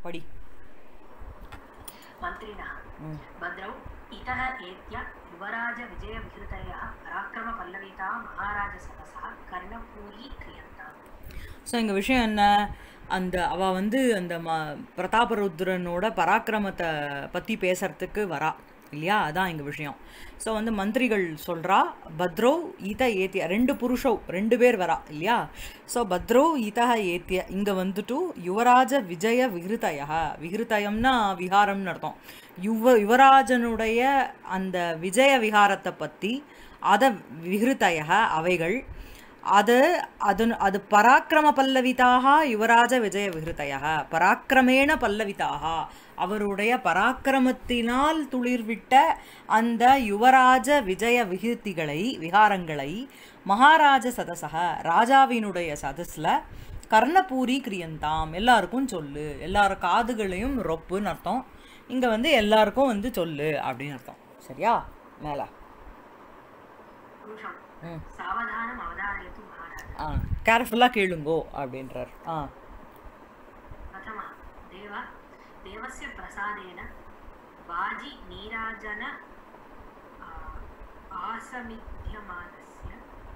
படி मन्त्रिणः ம் भद्रौ इतः एत्य युवराजविजयविहृतयः पराक्रमपल्लविता महाराजसदसः कर्णपूरी क्रियन्ताम् ஸோ எங்கள் விஷயம் என்ன அந்த அவள் வந்து அந்த ம பிரதாபருத்ரனோட பராக்கிரமத்தை பற்றி பேசுறதுக்கு வரா இல்லையா அதான் எங்கள் விஷயம் ஸோ வந்து மந்திரிகள் சொல்கிறா பத்ரோ ஈத ஏத்திய ரெண்டு புருஷோ ரெண்டு பேர் வரா இல்லையா ஸோ பத்ரோ ஈதா ஏத்திய இங்கே வந்துட்டு யுவராஜ விஜய விகிருதய விகிருதயம்னா விகாரம்னு அர்த்தம் யுவ யுவராஜனுடைய அந்த விஜய விகாரத்தை பற்றி அதை விகிருதய அவைகள் அது அது அது பராக்கிரம பல்லவிதாக யுவராஜ விஜய விகிருதய பராக்கிரமேண பல்லவிதாக அவருடைய பராக்கிரமத்தினால் துளிர்விட்ட அந்த யுவராஜ விஜய விகிருத்திகளை விகாரங்களை மகாராஜ சதசக ராஜாவினுடைய சதஸ்ல கர்ணபூரி கிரியந்தாம் எல்லாருக்கும் சொல்லு எல்லார் காதுகளையும் ரொப்புன்னு அர்த்தம் இங்க வந்து எல்லாருக்கும் வந்து சொல்லு அப்படின்னு அர்த்தம் சரியா மேல पुरुषं ம் सावधानम् अवधारयतु महाराज ஆ கேர்ஃபுல்லாக கேளுங்கோ அப்படின்றார் ஆ प्रथमः देव देवस्य प्रसादेन वाजि नीराजन आ, आसमिध्यमानस्य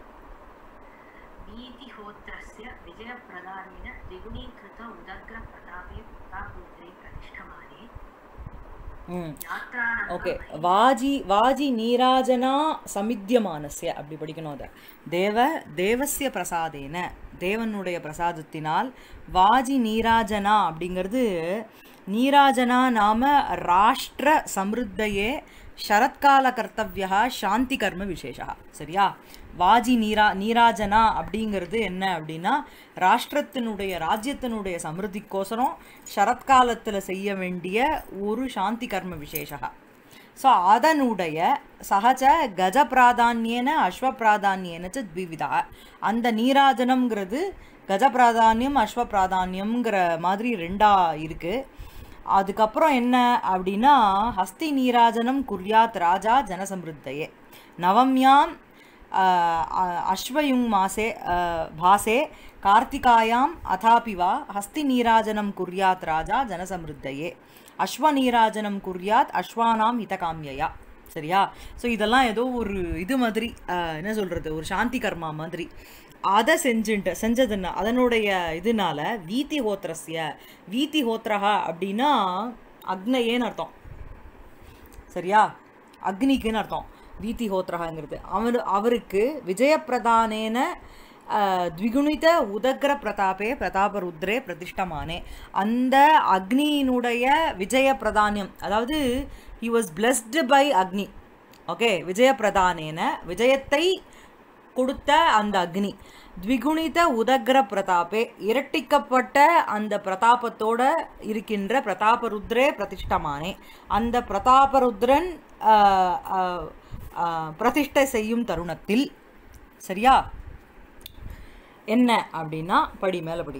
वीतिहोत्रस्य विजयप्रदानेन द्विगुणीकृत उदग्रप्रतापे प्रतापूत्रे प्रतिष्ठमाने ம் यात्रारम्भं ஓகே வாஜி வாஜி நீராஜனா சமித்தியமானஸ்ய அப்படி படிக்கணும் அதை தேவ தேவசிய பிரசாதேன தேவனுடைய பிரசாதத்தினால் வாஜி நீராஜனா அப்படிங்கிறது நீராஜனா நாம ராஷ்டிர சமிருத்தையே சரத்கால கர்த்தவியா சாந்தி கர்ம விசேஷா சரியா வாஜி நீரா நீராஜனா அப்படிங்கிறது என்ன அப்படின்னா ராஷ்டிரத்தினுடைய ராஜ்யத்தினுடைய சமிருத்திக்கோசரம் சரத்காலத்தில் செய்ய வேண்டிய ஒரு சாந்தி கர்ம விசேஷா ஸோ அதனுடைய சகஜ கஜ பிராதான்யேன அஸ்வ பிராதான்யேன ச த்விவிதா அந்த நீராஜனம்ங்கிறது கஜ பிராதானியம் அஸ்வ பிராதானியம்ங்கிற மாதிரி ரெண்டா இருக்கு அதுக்கப்புறம் என்ன அப்படின்னா ஹஸ்தி நீராஜனம் குர்யாத் ராஜா ஜனசமிருத்தையே நவம்யாம் அஹ், அ- அஸ்வயுங் மாசே அஹ், பாசே கார்த்திகாயாம் அதாபி வா ஹஸ்தி நீராஜனம் குர்யாத் ராஜா ஜனசமிருத்தையே அஸ்வநீராஜனம் குர்யாத் அஸ்வானாம் ஹிதகாமியா சரியா ஸோ இதெல்லாம் ஏதோ ஒரு இது மாதிரி அஹ், என்ன சொல்கிறது ஒரு சாந்தி கர்மா மாதிரி அதை செஞ்சுட்டு செஞ்சதுன்னா அதனுடைய இதனால வீதி ஹோத்திரஸ்ய வீதி ஹோத்ரஹா அப்படின்னா அக்னயேன்னு அர்த்தம் சரியா அக்னிக்குன்னு அர்த்தம் வீதி ஹோத்ரகாங்கிறது அவர் அவருக்கு விஜயப்பிரதானேன அஹ், த்விகுணித உதக்ர பிரதாபே பிரதாபருத்ரே பிரதிஷ்டமானே அந்த அக்னியினுடைய விஜய பிரதானியம் அதாவது he was blessed by Agni okay விஜயப்பிரதானேன விஜயத்தை கொடுத்த அந்த அக்னி த்விகுணித உதக்ர பிரதாபே இரட்டிக்கப்பட்ட அந்த பிரதாபத்தோட இருக்கின்ற பிரதாபருத்ரே பிரதிஷ்டமானே அந்த பிரதாபருத்ரன் ஆஹ், ஆஹ், ஆஹ், பிரதிஷ்டை செய்யும் தருணத்தில் சரியா என்ன அப்படின்னா படி மேல படி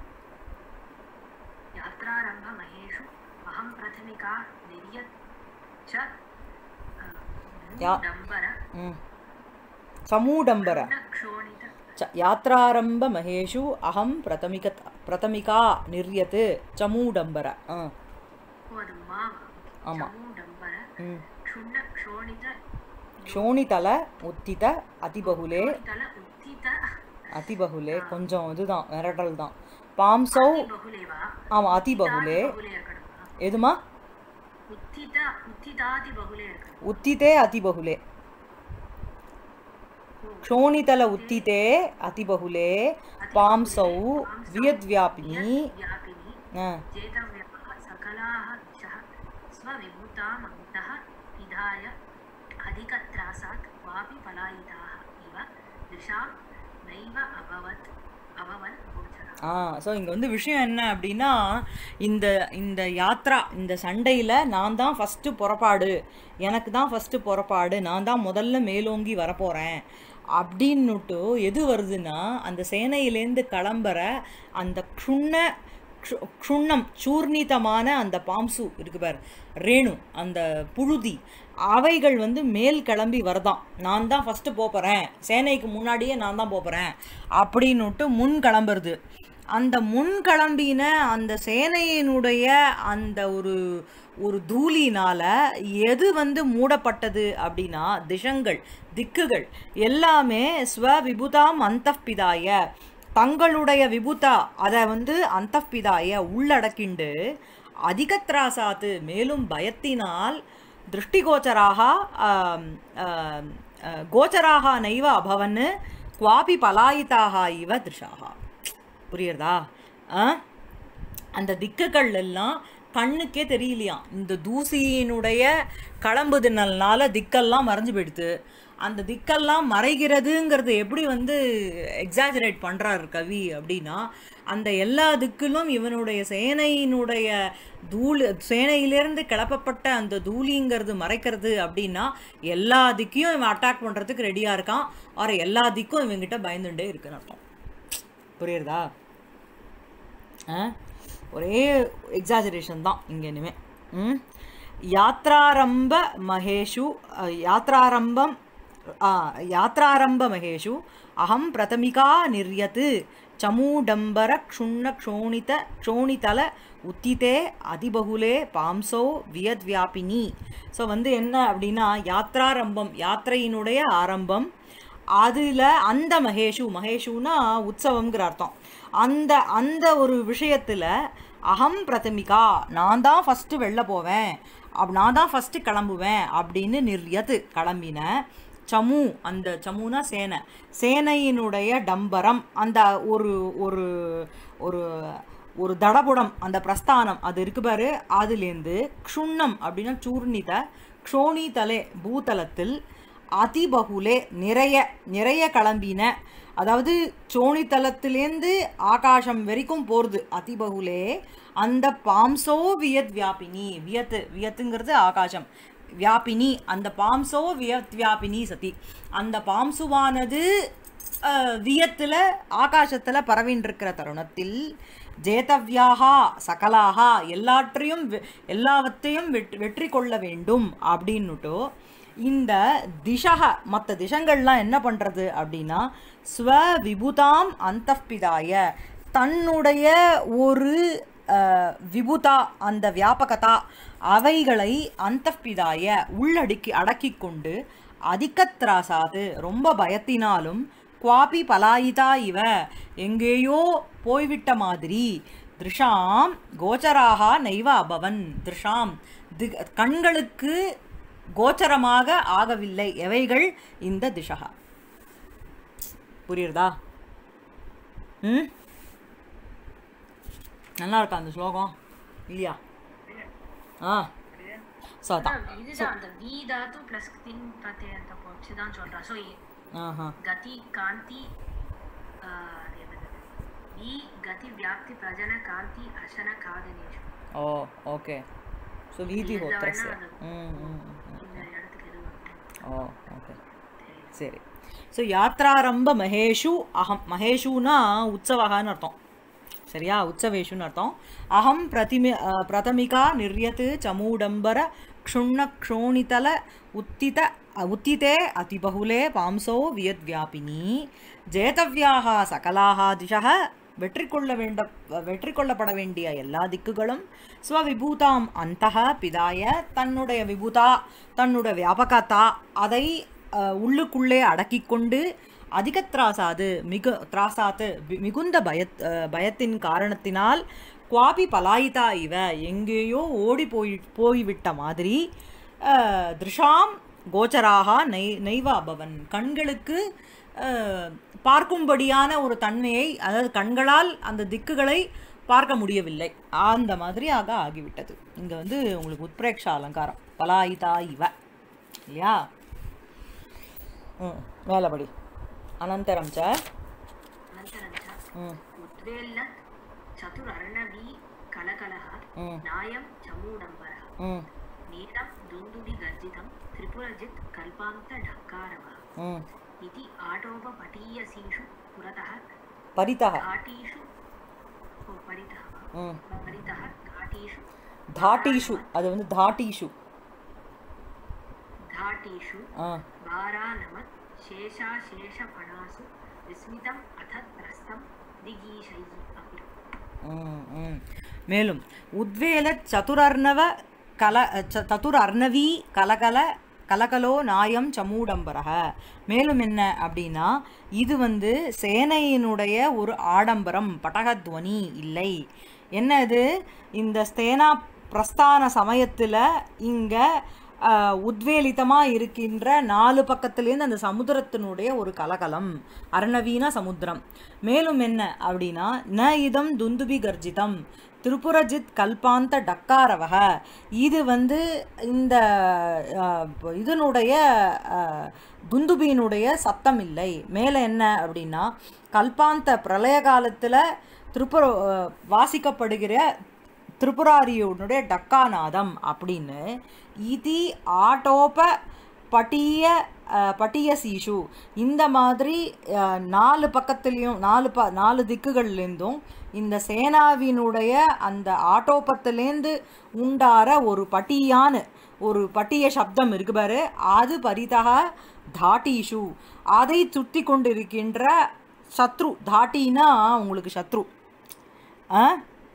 यात्रारम्भमहेषु अहं प्रथमिका निर्यत् च या- डम्बर ம் சமூடம்பர क्षोणित च யாத்ராரம்ப மகேஷு அகம் பிரதமிக பிரதமிகா நிர்யத்து சமூடம்பர ஆ அது மாவா ஆமா. चमूडम्बर ம் क्षुण्ण क्षोणित க்ஷோணிதல உத்தித அதிபகுலே तल उत्थित அதிபகுலே கொஞ்சம் இதுதான் மிரட்டல் தான் பாம்சௌ बहुले वा ஆமா அதிபகுலே बहुले இருக்கணுமா எதுமா உத்தித உத்திதாதி बहुले இருக்கணும் உத்திதே அதிபகுலே க்ஷோணிதல உத்திதே அதிபகுலே பாம்சௌ வியத்வியாபினி व्यापिनी ஆ चेतव्यः सकलाः दिशः स्वविभूताम् अन्तः पिधाय अधिकत्रासात् क्वापि पलायिताः इव दृशां नैव अभवत् अभवन् गोचरः ஆ ஸோ இங்கே வந்து விஷயம் என்ன அப்படின்னா இந்த இந்த யாத்ரா இந்த சண்டையில் நான் தான் ஃபஸ்ட்டு புறப்பாடு எனக்கு தான் ஃபஸ்ட்டு புறப்பாடு நான் தான் முதல்ல மேலோங்கி வரப்போகிறேன் அப்படின்னுட்டு எது வருதுன்னா அந்த சேனையிலேருந்து கிளம்புற அந்த க்ஷுண்ண க்ஷு- க்ஷுண்ணம் சூர்ணிதமான அந்த பாம்சு இருக்கு பார் ரேணு அந்த புழுதி அவைகள் வந்து மேல் கிளம்பி வருதாம் நான் தான் ஃபஸ்ட்டு போகிறேன் சேனைக்கு முன்னாடியே நான் தான் போகிறேன் அப்படின்னுட்டு முன் கிளம்புறது அந்த முன் கிளம்பின அந்த சேனையினுடைய அந்த ஒரு ஒரு தூளினால எது வந்து மூடப்பட்டது அப்படின்னா திசங்கள் திக்குகள் எல்லாமே ஸ்வ விபுதாம் அந்தப்பிதாய தங்களுடைய விபுதா அதை வந்து அந்தப்பிதாய உள்ளடக்கிண்டு அதிகத்ராசாத்து மேலும் பயத்தினால் திருஷ்டிகோச்சராக ஆம், ஆம், ஆ, கோச்சராக நைவ அபவன் குவாபி பலாயிதாக இவ திருஷாக புரியுறதா ஆ அந்த திக்குகள் எல்லாம் கண்ணுக்கே தெரியலையாம் இந்த தூசியினுடைய களம்புதினல்னால திக்கெல்லாம் மறைஞ்சு போயிடுது அந்த திக்கெல்லாம் மறைகிறதுங்கிறது எப்படி வந்து எக்ஸாஜரேட் பண்ணுறாரு கவி அப்படின்னா அந்த எல்லா திக்கிலும் இவனுடைய சேனையினுடைய தூள் சேனையிலேருந்து கிளப்பப்பட்ட அந்த தூளிங்கிறது மறைக்கிறது அப்படின்னா எல்லா திக்கையும் இவன் அட்டாக் பண்ணுறதுக்கு ரெடியாக இருக்கான் ஆர் எல்லா திக்கும் இவங்கிட்ட பயந்துட்டே இருக்குன்னு அர்த்தம் புரியுறதா ஆ? ஒரே எக்ஸாஜரேஷன் தான் இங்கே இனிமே ம் யாத்ராரம்ப மகேஷு அ, யாத்ராரம்பம் ஆ, யாத்ராரம்ப மகேஷு அகம் பிரதமிகா நிர்யத் சமூடம்பர க்ஷுண்ண க்ஷோணித க்ஷோணிதல உத்திதே அதிபகுலே பாம்சோ வியத்வியாபினி ஸோ வந்து என்ன அப்படின்னா யாத்ராரம்பம் யாத்திரையினுடைய ஆரம்பம் அதில் அந்த மகேஷு மகேஷுனா உற்சவம்ங்கிற அர்த்தம் அந்த அந்த ஒரு விஷயத்தில் அகம் பிரதமிகா நான் தான் ஃபஸ்ட்டு வெளில போவேன் அப் நான் தான் ஃபஸ்ட்டு கிளம்புவேன் அப்படின்னு நிர்யது கிளம்பின சமு அந்த சமுனா சேனை சேனையினுடைய டம்பரம் அந்த ஒரு ஒரு ஒரு ஒரு தடபுடம் அந்த பிரஸ்தானம் அது இருக்கு பாரு அதுலேருந்து க்ஷுண்ணம் அப்படின்னா சூர்ணித க்ஷோணிதலே பூதலத்தில் அதிபகுலே நிறைய நிறைய கிளம்பின அதாவது சோணித்தலத்திலேருந்து ஆகாசம் வரைக்கும் போகிறது அதிபகுலே அந்த பாம்சோ வியத் வியாபினி வியத்து வியத்துங்கிறது ஆகாசம் வியாபினி அந்த பாம்சோ வியத் வியாபினி சதி அந்த பாம்சுவானது அஹ், வியத்துல ஆகாசத்துல பரவின்னு இருக்கிற தருணத்தில் ஜேதவ்யாகா சகலாகா எல்லாற்றையும் வெ- எல்லாவற்றையும் வெற்றி வெற்றி கொள்ள வேண்டும் அப்படின்னுட்டோ இந்த திசக மற்ற திசங்கள்லாம் என்ன பண்றது அப்படின்னா ஸ்வ விபுதாம் அந்தப்பிதாய தன்னுடைய ஒரு அஹ், விபுதா அந்த வியாபகதா அவைகளை அந்தப்பிதாய உள்ளடக்கி அடக்கிக் கொண்டு அதிகத்ராசாது ரொம்ப பயத்தினாலும் குவாபி பலாயிதா இவ எங்கேயோ போய்விட்ட மாதிரி திருஷாம் கோச்சராக நைவ அபவன் திருஷாம் தி கண்களுக்கு கோச்சரமாக ஆகவில்லை எவைகள் இந்த திசகா புரியுறதா ம் நல்லா இருக்கா அந்த ஸ்லோகம் இல்லையா ஆ ஸோ அதான் இதுதான் அந்த வி தாத்து பிளஸ் தின் பிரத்யத்தை போச்சு தான் சொல்றான் ஸோ ஆஹா கதி காந்தி ஆஹ், அது என்னது? வி கதி வியாப்தி பிரஜன காந்தி அசன காதனேஷு ஓ ஓகே ஸோ வீதி இதுல ஹோத்திரஸ்ய வேணா அது- ம் ம் ம். இந்த இடத்துக்கு எது வரும்? ஓ ஓகே சரி ஸோ யாத்ராரம்ப மகேஷு அகம் மகேஷுனா உற்சவகான்னு அர்த்தம் சரியா உற்சவேஷுன்னு அர்த்தம் அகம் பிரதிமி அஹ், பிரதமிகா நிர்யத் சமூடம்பர க்ஷுண்ண க்ஷோணிதல உத்தித அ, உத்திதே அதிபகுலே பாம்சோ வியத் வியாபினி ஜேதவ்யாக சகலாக திசக வெற்றி கொள்ள வேண்ட வெற்றி கொள்ளப்பட வேண்டிய எல்லா திக்குகளும் ஸ்வவிபூதாம் அந்தக பிதாய தன்னுடைய விபூதா தன்னுடைய வியாபகத்தா அதை அஹ், உள்ளுக்குள்ளே அடக்கிக் கொண்டு அதிக திராசாது மிகு திராசாத்து வி- மிகுந்த பயத் அஹ், பயத்தின் காரணத்தினால் குவாபி பலாயிதா இவ எங்கேயோ ஓடி போய் போய்விட்ட மாதிரி அஹ், திருஷாம் கோச்சராக நை நைவ அபவன் கண்களுக்கு அஹ், பார்க்கும்படியான ஒரு தன்மையை அதாவது கண்களால் அந்த திக்குகளை பார்க்க முடியவில்லை அந்த மாதிரியாக ஆகிவிட்டது இங்கே வந்து உங்களுக்கு உத்பிரேக்ஷா அலங்காரம் பலாயிதா இவ இல்லையா ம் மேலபடி அனந்தரம் ச अनन्तरं च ம் उद्वेल्लत् चतुरर्णवी कलकलः ம் नायं चमूडम्बरः ம் नीलं दुन्दुभिगर्जितं त्रिपुरजित् कल्पान्तढक्कारवः ம் इति आटोपपटीयसीषु पुरतः परितः घाटीषु ओ परितः वा? ம் परितः घाटीषु धाटीषु அது வந்து धाटीषु घाटीषु ஆ भारानमत् शेषाशेषफणासु विस्मितम् अथ त्रस्तं दिगीशैः अपि ம், ம். மேலும் உத்வேல சதுரர்ணவ கல ச- சதுர அர்ணவி கலகல கலகலோ நாயம் சமூடம்பரக மேலும் என்ன அப்படின்னா இது வந்து சேனையினுடைய ஒரு ஆடம்பரம் பட்டகத்வனி இல்லை என்ன இது இந்த ஸ்தேனா பிரஸ்தான சமயத்தில் இங்கே உத்வேலிதமாக இருக்கின்ற நாலு பக்கத்துலேருந்து அந்த சமுத்திரத்தினுடைய ஒரு கலகலம் அர்ணவீன சமுத்திரம் மேலும் என்ன அப்படின்னா ந இதம் துந்துபி கர்ஜிதம் திரிபுரஜித் கல்பாந்த டக்காரவக இது வந்து இந்த அஹ், இதனுடைய அஹ், துந்துபியினுடைய சத்தம் இல்லை மேலே என்ன அப்படின்னா கல்பாந்த பிரளய காலத்தில் திரிபுர அஹ், வாசிக்கப்படுகிற திரிபுராரியுடைய டக்காநாதம் அப்படின்னு இதி ஆட்டோப பட்டிய அஹ், பட்டிய சீஷு இந்த மாதிரி அஹ், நாலு பக்கத்துலேயும் நாலு ப நாலு திக்குகள்லேருந்தும் இந்த சேனாவினுடைய அந்த ஆட்டோப்பத்திலேருந்து உண்டார ஒரு பட்டியான ஒரு பட்டிய சப்தம் இருக்கு பாரு அது பரிதக தாட்டீஷு அதை சுற்றி கொண்டிருக்கின்ற சத்ரு தாட்டினா உங்களுக்கு சத்ரு ஆ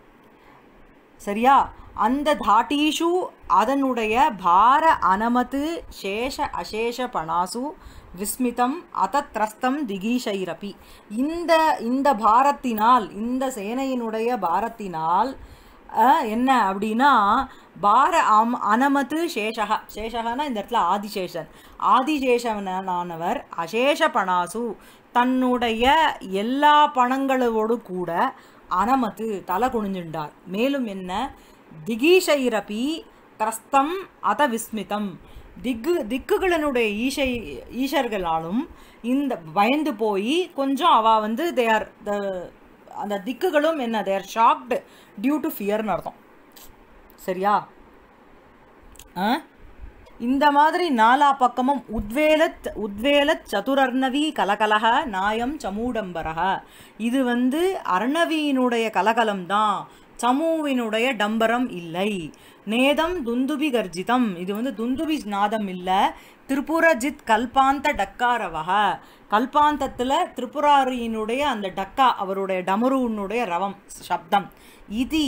சரியா அந்த தாட்டீஷு அதனுடைய பார அனமத்து சேஷ அசேஷ பணாசு விஸ்மிதம் அதத்ரஸ்தம் திகீஷைரபி இந்த இந்த பாரத்தினால் இந்த சேனையினுடைய பாரத்தினால் அஹ், என்ன அப்படின்னா பார அம் அனமத்து சேஷக சேஷகனா இந்த இடத்துல ஆதிசேஷன் ஆதிசேஷனானவர் அசேஷ பணாசு தன்னுடைய எல்லா பணங்களோடு கூட அனமத்து தலை குனிஞ்சுண்டார் மேலும் என்ன திகீஷைரபி திரஸ்தம் அத விஸ்மிதம் திக்கு திக்குகளினுடைய ஈஷை ஈஷர்களாலும் இந்த பயந்து போய் கொஞ்சம் அவ வந்து தேர் த அந்த திக்குகளும் என்ன தேர் ஷாக்டு டியூ டு ஃபியர்னு அர்த்தம் சரியா ஆ இந்த மாதிரி நாலா பக்கமும் உத்வேலத் உத்வேலத் சதுரர்ணவி கலகலக நாயம் சமூடம்பரக இது வந்து அர்ணவியினுடைய கலகலம் தான் சமூவினுடைய டம்பரம் இல்லை நேதம் துந்துபி கர்ஜிதம் இது வந்து துந்துபி நாதம் இல்லை திரிபுரஜித் கல்பாந்த டக்காரவக கல்பாந்தத்தில் திரிபுராரியினுடைய அந்த டக்கா அவருடைய டமருனுடைய ரவம் சப்தம் இது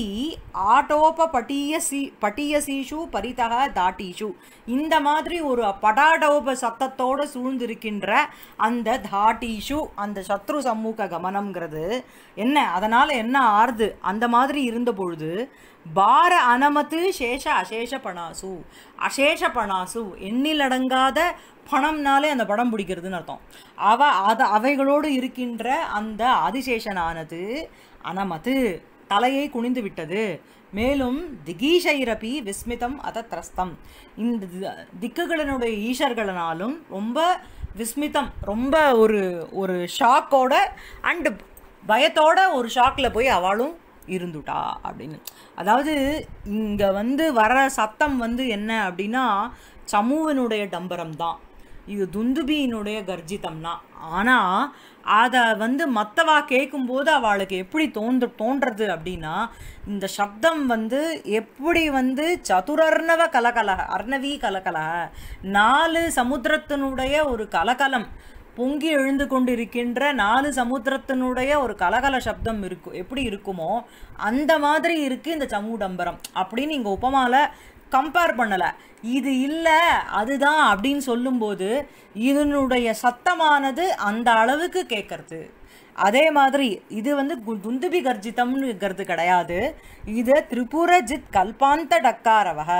ஆட்டோப பட்டியசி பட்டியசீஷு பரிதக தாட்டீஷு இந்த மாதிரி ஒரு படாடோப சத்தத்தோடு சூழ்ந்திருக்கின்ற அந்த தாட்டீஷு அந்த சத்ரு சமூக கமனம்ங்கிறது என்ன அதனால் என்ன ஆறுது அந்த மாதிரி இருந்த பொழுது பார அனமத்து சேஷ அசேஷ பணாசு அசேஷ பணாசு எண்ணிலடங்காத பணம்னாலே அந்த படம் பிடிக்கிறதுன்னு அர்த்தம் அவ அத அவைகளோடு இருக்கின்ற அந்த ஆதிசேஷனானது அனமது தலையை குனிந்து விட்டது மேலும் திகீஷைரபி விஸ்மிதம் அதத்ரஸ்தம் இந்த தி- திக்குகளினுடைய ஈஷர்களாலும் ரொம்ப விஸ்மிதம் ரொம்ப ஒரு ஒரு ஷாக்கோட அண்டு பயத்தோட ஒரு ஷாக்கில் போய் அவளும் இருந்துட்டா அப்படின்னு அதாவது இங்கே வந்து வர சத்தம் வந்து என்ன அப்படின்னா சமூவனுடைய டம்பரம் தான் இது துந்துபியினுடைய கர்ஜிதம்னா ஆனால் அதை வந்து மற்றவா கேட்கும்போது அவளுக்கு எப்படி தோன்று தோன்றது அப்படின்னா இந்த சப்தம் வந்து எப்படி வந்து சதுரர்ணவ கலகலக அர்ணவி கலகலக நாலு சமுத்திரத்தினுடைய ஒரு கலகலம் பொங்கி எழுந்து கொண்டிருக்கின்ற நாலு சமுத்திரத்தினுடைய ஒரு கலகல சப்தம் இருக்கும் எப்படி இருக்குமோ அந்த மாதிரி இருக்கு இந்த சமூடம்பரம் அப்படின்னு இங்கே உபமால கம்பேர் பண்ணலை இது இல்லை அதுதான் அப்படின்னு சொல்லும்போது இதனுடைய சத்தமானது அந்த அளவுக்கு கேட்கறது அதே மாதிரி இது வந்து கு- துந்துபி கர்ஜிதம்னுங்கிறது கிடையாது இது திரிபுரஜித் கல்பாந்த டக்காரவக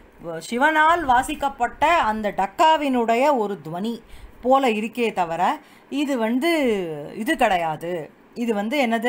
சிவனால் வாசிக்கப்பட்ட அந்த டக்காவினுடைய ஒரு துவனி போல இருக்கே தவிர இது வந்து இது கிடையாது இது வந்து என்னது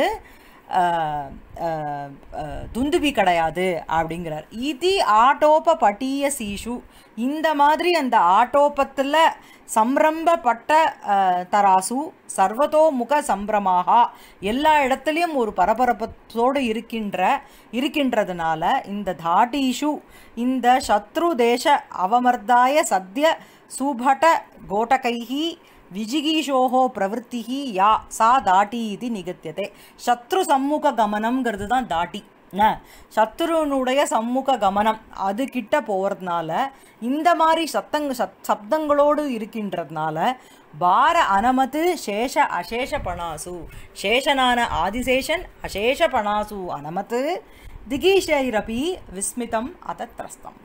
அஹ், அஹ், அஹ், துந்துபி கிடையாது அப்படிங்கிறார் இது ஆட்டோப பட்டிய சீஷு இந்த மாதிரி அந்த ஆட்டோபத்தில் சம்ரம்பப்பட்ட அஹ், தராசு சர்வதோமுக சம்பிரமாக எல்லா இடத்துலையும் ஒரு பரபரப்பத்தோடு இருக்கின்ற இருக்கின்றதுனால இந்த தாட்டீஷு இந்த சத்ரு தேச அவமர்தாய சத்ய சுபட கோட்டகைஹி விஜிகீஷோஹோ பிரவருத்திஹி யா சா தாட்டி இது நிகத்தியதே சத்ரு சம்முக கமனம்ங்கிறது தான் தாட்டி ந சத்துருனுடைய சம்முக கமனம் அது கிட்ட போகிறதுனால இந்த மாதிரி சத்தங்க சத் சப்தங்களோடு இருக்கின்றதுனால பார அனமத்து சேஷ அசேஷ பணாசு சேஷனான ஆதிசேஷன் அசேஷ பணாசு அனமத்து திகீஷைரபி விஸ்மிதம் அதத்ரஸ்தம்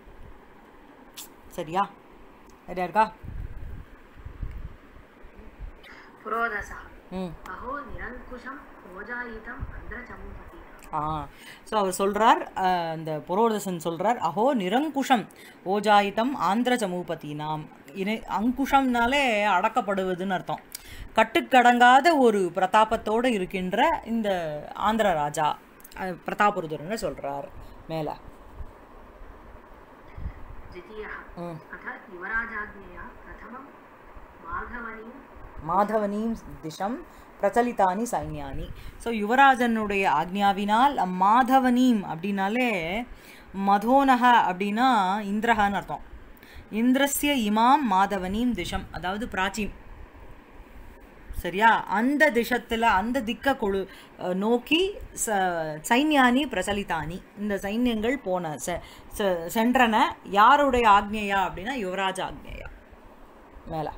சரியா சரியா இருக்கா पुरोधसः ம் अहो निरङ्कुशम् ओजायितम् अन्द्रचमूपति ஆ ஸோ அவர் சொல்கிறார் அந்த புரோதசன் சொல்கிறார் அஹோ நிரங்குஷம் ஓஜாயிதம் ஆந்திர சமூபதி நாம் இனி அங்குஷம்னாலே அடக்கப்படுவதுன்னு அர்த்தம் கட்டுக்கடங்காத ஒரு பிரதாபத்தோடு இருக்கின்ற இந்த ஆந்திர ராஜா அஹ், பிரதாபருதுரன்னு சொல்கிறார் மேலே द्वितीयः ம் अथ युवराजाज्ञया प्रथमं माघवनीं மாதவனீம் திஷம் பிரச்சலிதானி சைன்யானி ஸோ யுவராஜனுடைய ஆக்ஞாவினால் மாதவனீம் அப்படின்னாலே மதோனக அப்படின்னா இந்திரஹான்னு அர்த்தம் இந்திரஸ்ய இமாம் மாதவனீம் திஷம் அதாவது பிராச்சீம் சரியா அந்த திசத்தில் அந்த திக்க கொழு அஹ், நோக்கி ச சைன்யானி பிரச்சலிதானி இந்த சைன்யங்கள் போன செ- செ- சென்றன யாருடைய ஆக்ஞையா அப்படின்னா யுவராஜ ஆக்ஞையா மேலே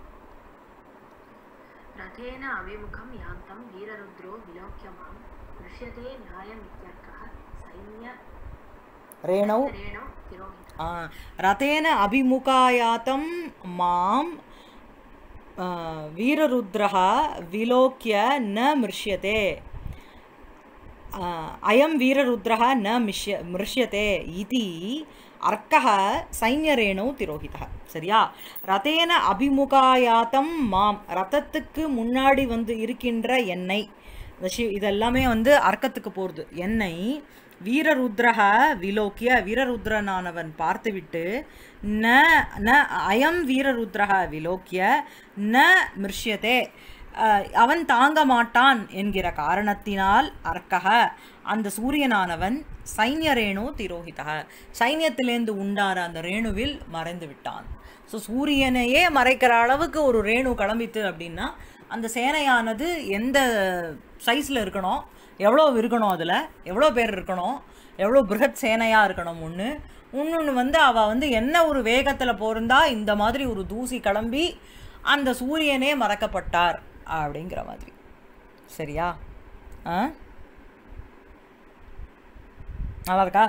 रथेन अभिमुखं यान्तं वीररुद्रो विलोक्य मां दृश्यते न्यायमित्यर्कः सैन्य ரேணௌ रेणौ तिरोहितः ஆ, ரதேன அபிமுகாயாத்தம் மாம் ஆ, வீரருத்ரः விலோக்கிய ந மிருஷ்யதே ஆ, அயம் வீரருத்ரः ந மிஷ்ய மிருஷ்யதே இதி அர்க்கः சைன்யரேணோ திரோகிதः சரியா ரதேன அபிமுகாயாத்தம் மாம் ரதத்துக்கு முன்னாடி வந்து இருக்கின்ற எண்ணெய் இந்த ஷி- இதெல்லாமே வந்து அர்க்கத்துக்கு போகிறது எண்ணெய் வீரருத்ரக விலோக்கிய வீரருத்ரனானவன் பார்த்துவிட்டு ந ந அயம் வீரருத்ரக விலோக்கிய ந மிருஷ்யதே அஹ், அவன் தாங்க மாட்டான் என்கிற காரணத்தினால் அர்க்கக அந்த சூரியனானவன் சைன்ய ரேணு திரோகிதக சைன்யத்திலேந்து உண்டான அந்த ரேணுவில் மறைந்து விட்டான் ஸோ சூரியனையே மறைக்கிற அளவுக்கு ஒரு ரேணு கிளம்பித்து அப்படின்னா அந்த சேனையானது எந்த சைஸில் இருக்கணும் எவ்வளோ இருக்கணும் அதில் எவ்வளோ பேர் இருக்கணும் எவ்வளோ பிருகத் சேனையாக இருக்கணும் ஒன்று இன்னொன்று வந்து அவள் வந்து என்ன ஒரு வேகத்தில் போயிருந்தா இந்த மாதிரி ஒரு தூசி கிளம்பி அந்த சூரியனே மறக்கப்பட்டார் அப்படிங்கிற மாதிரி சரியா ஆ நல்லா இருக்கா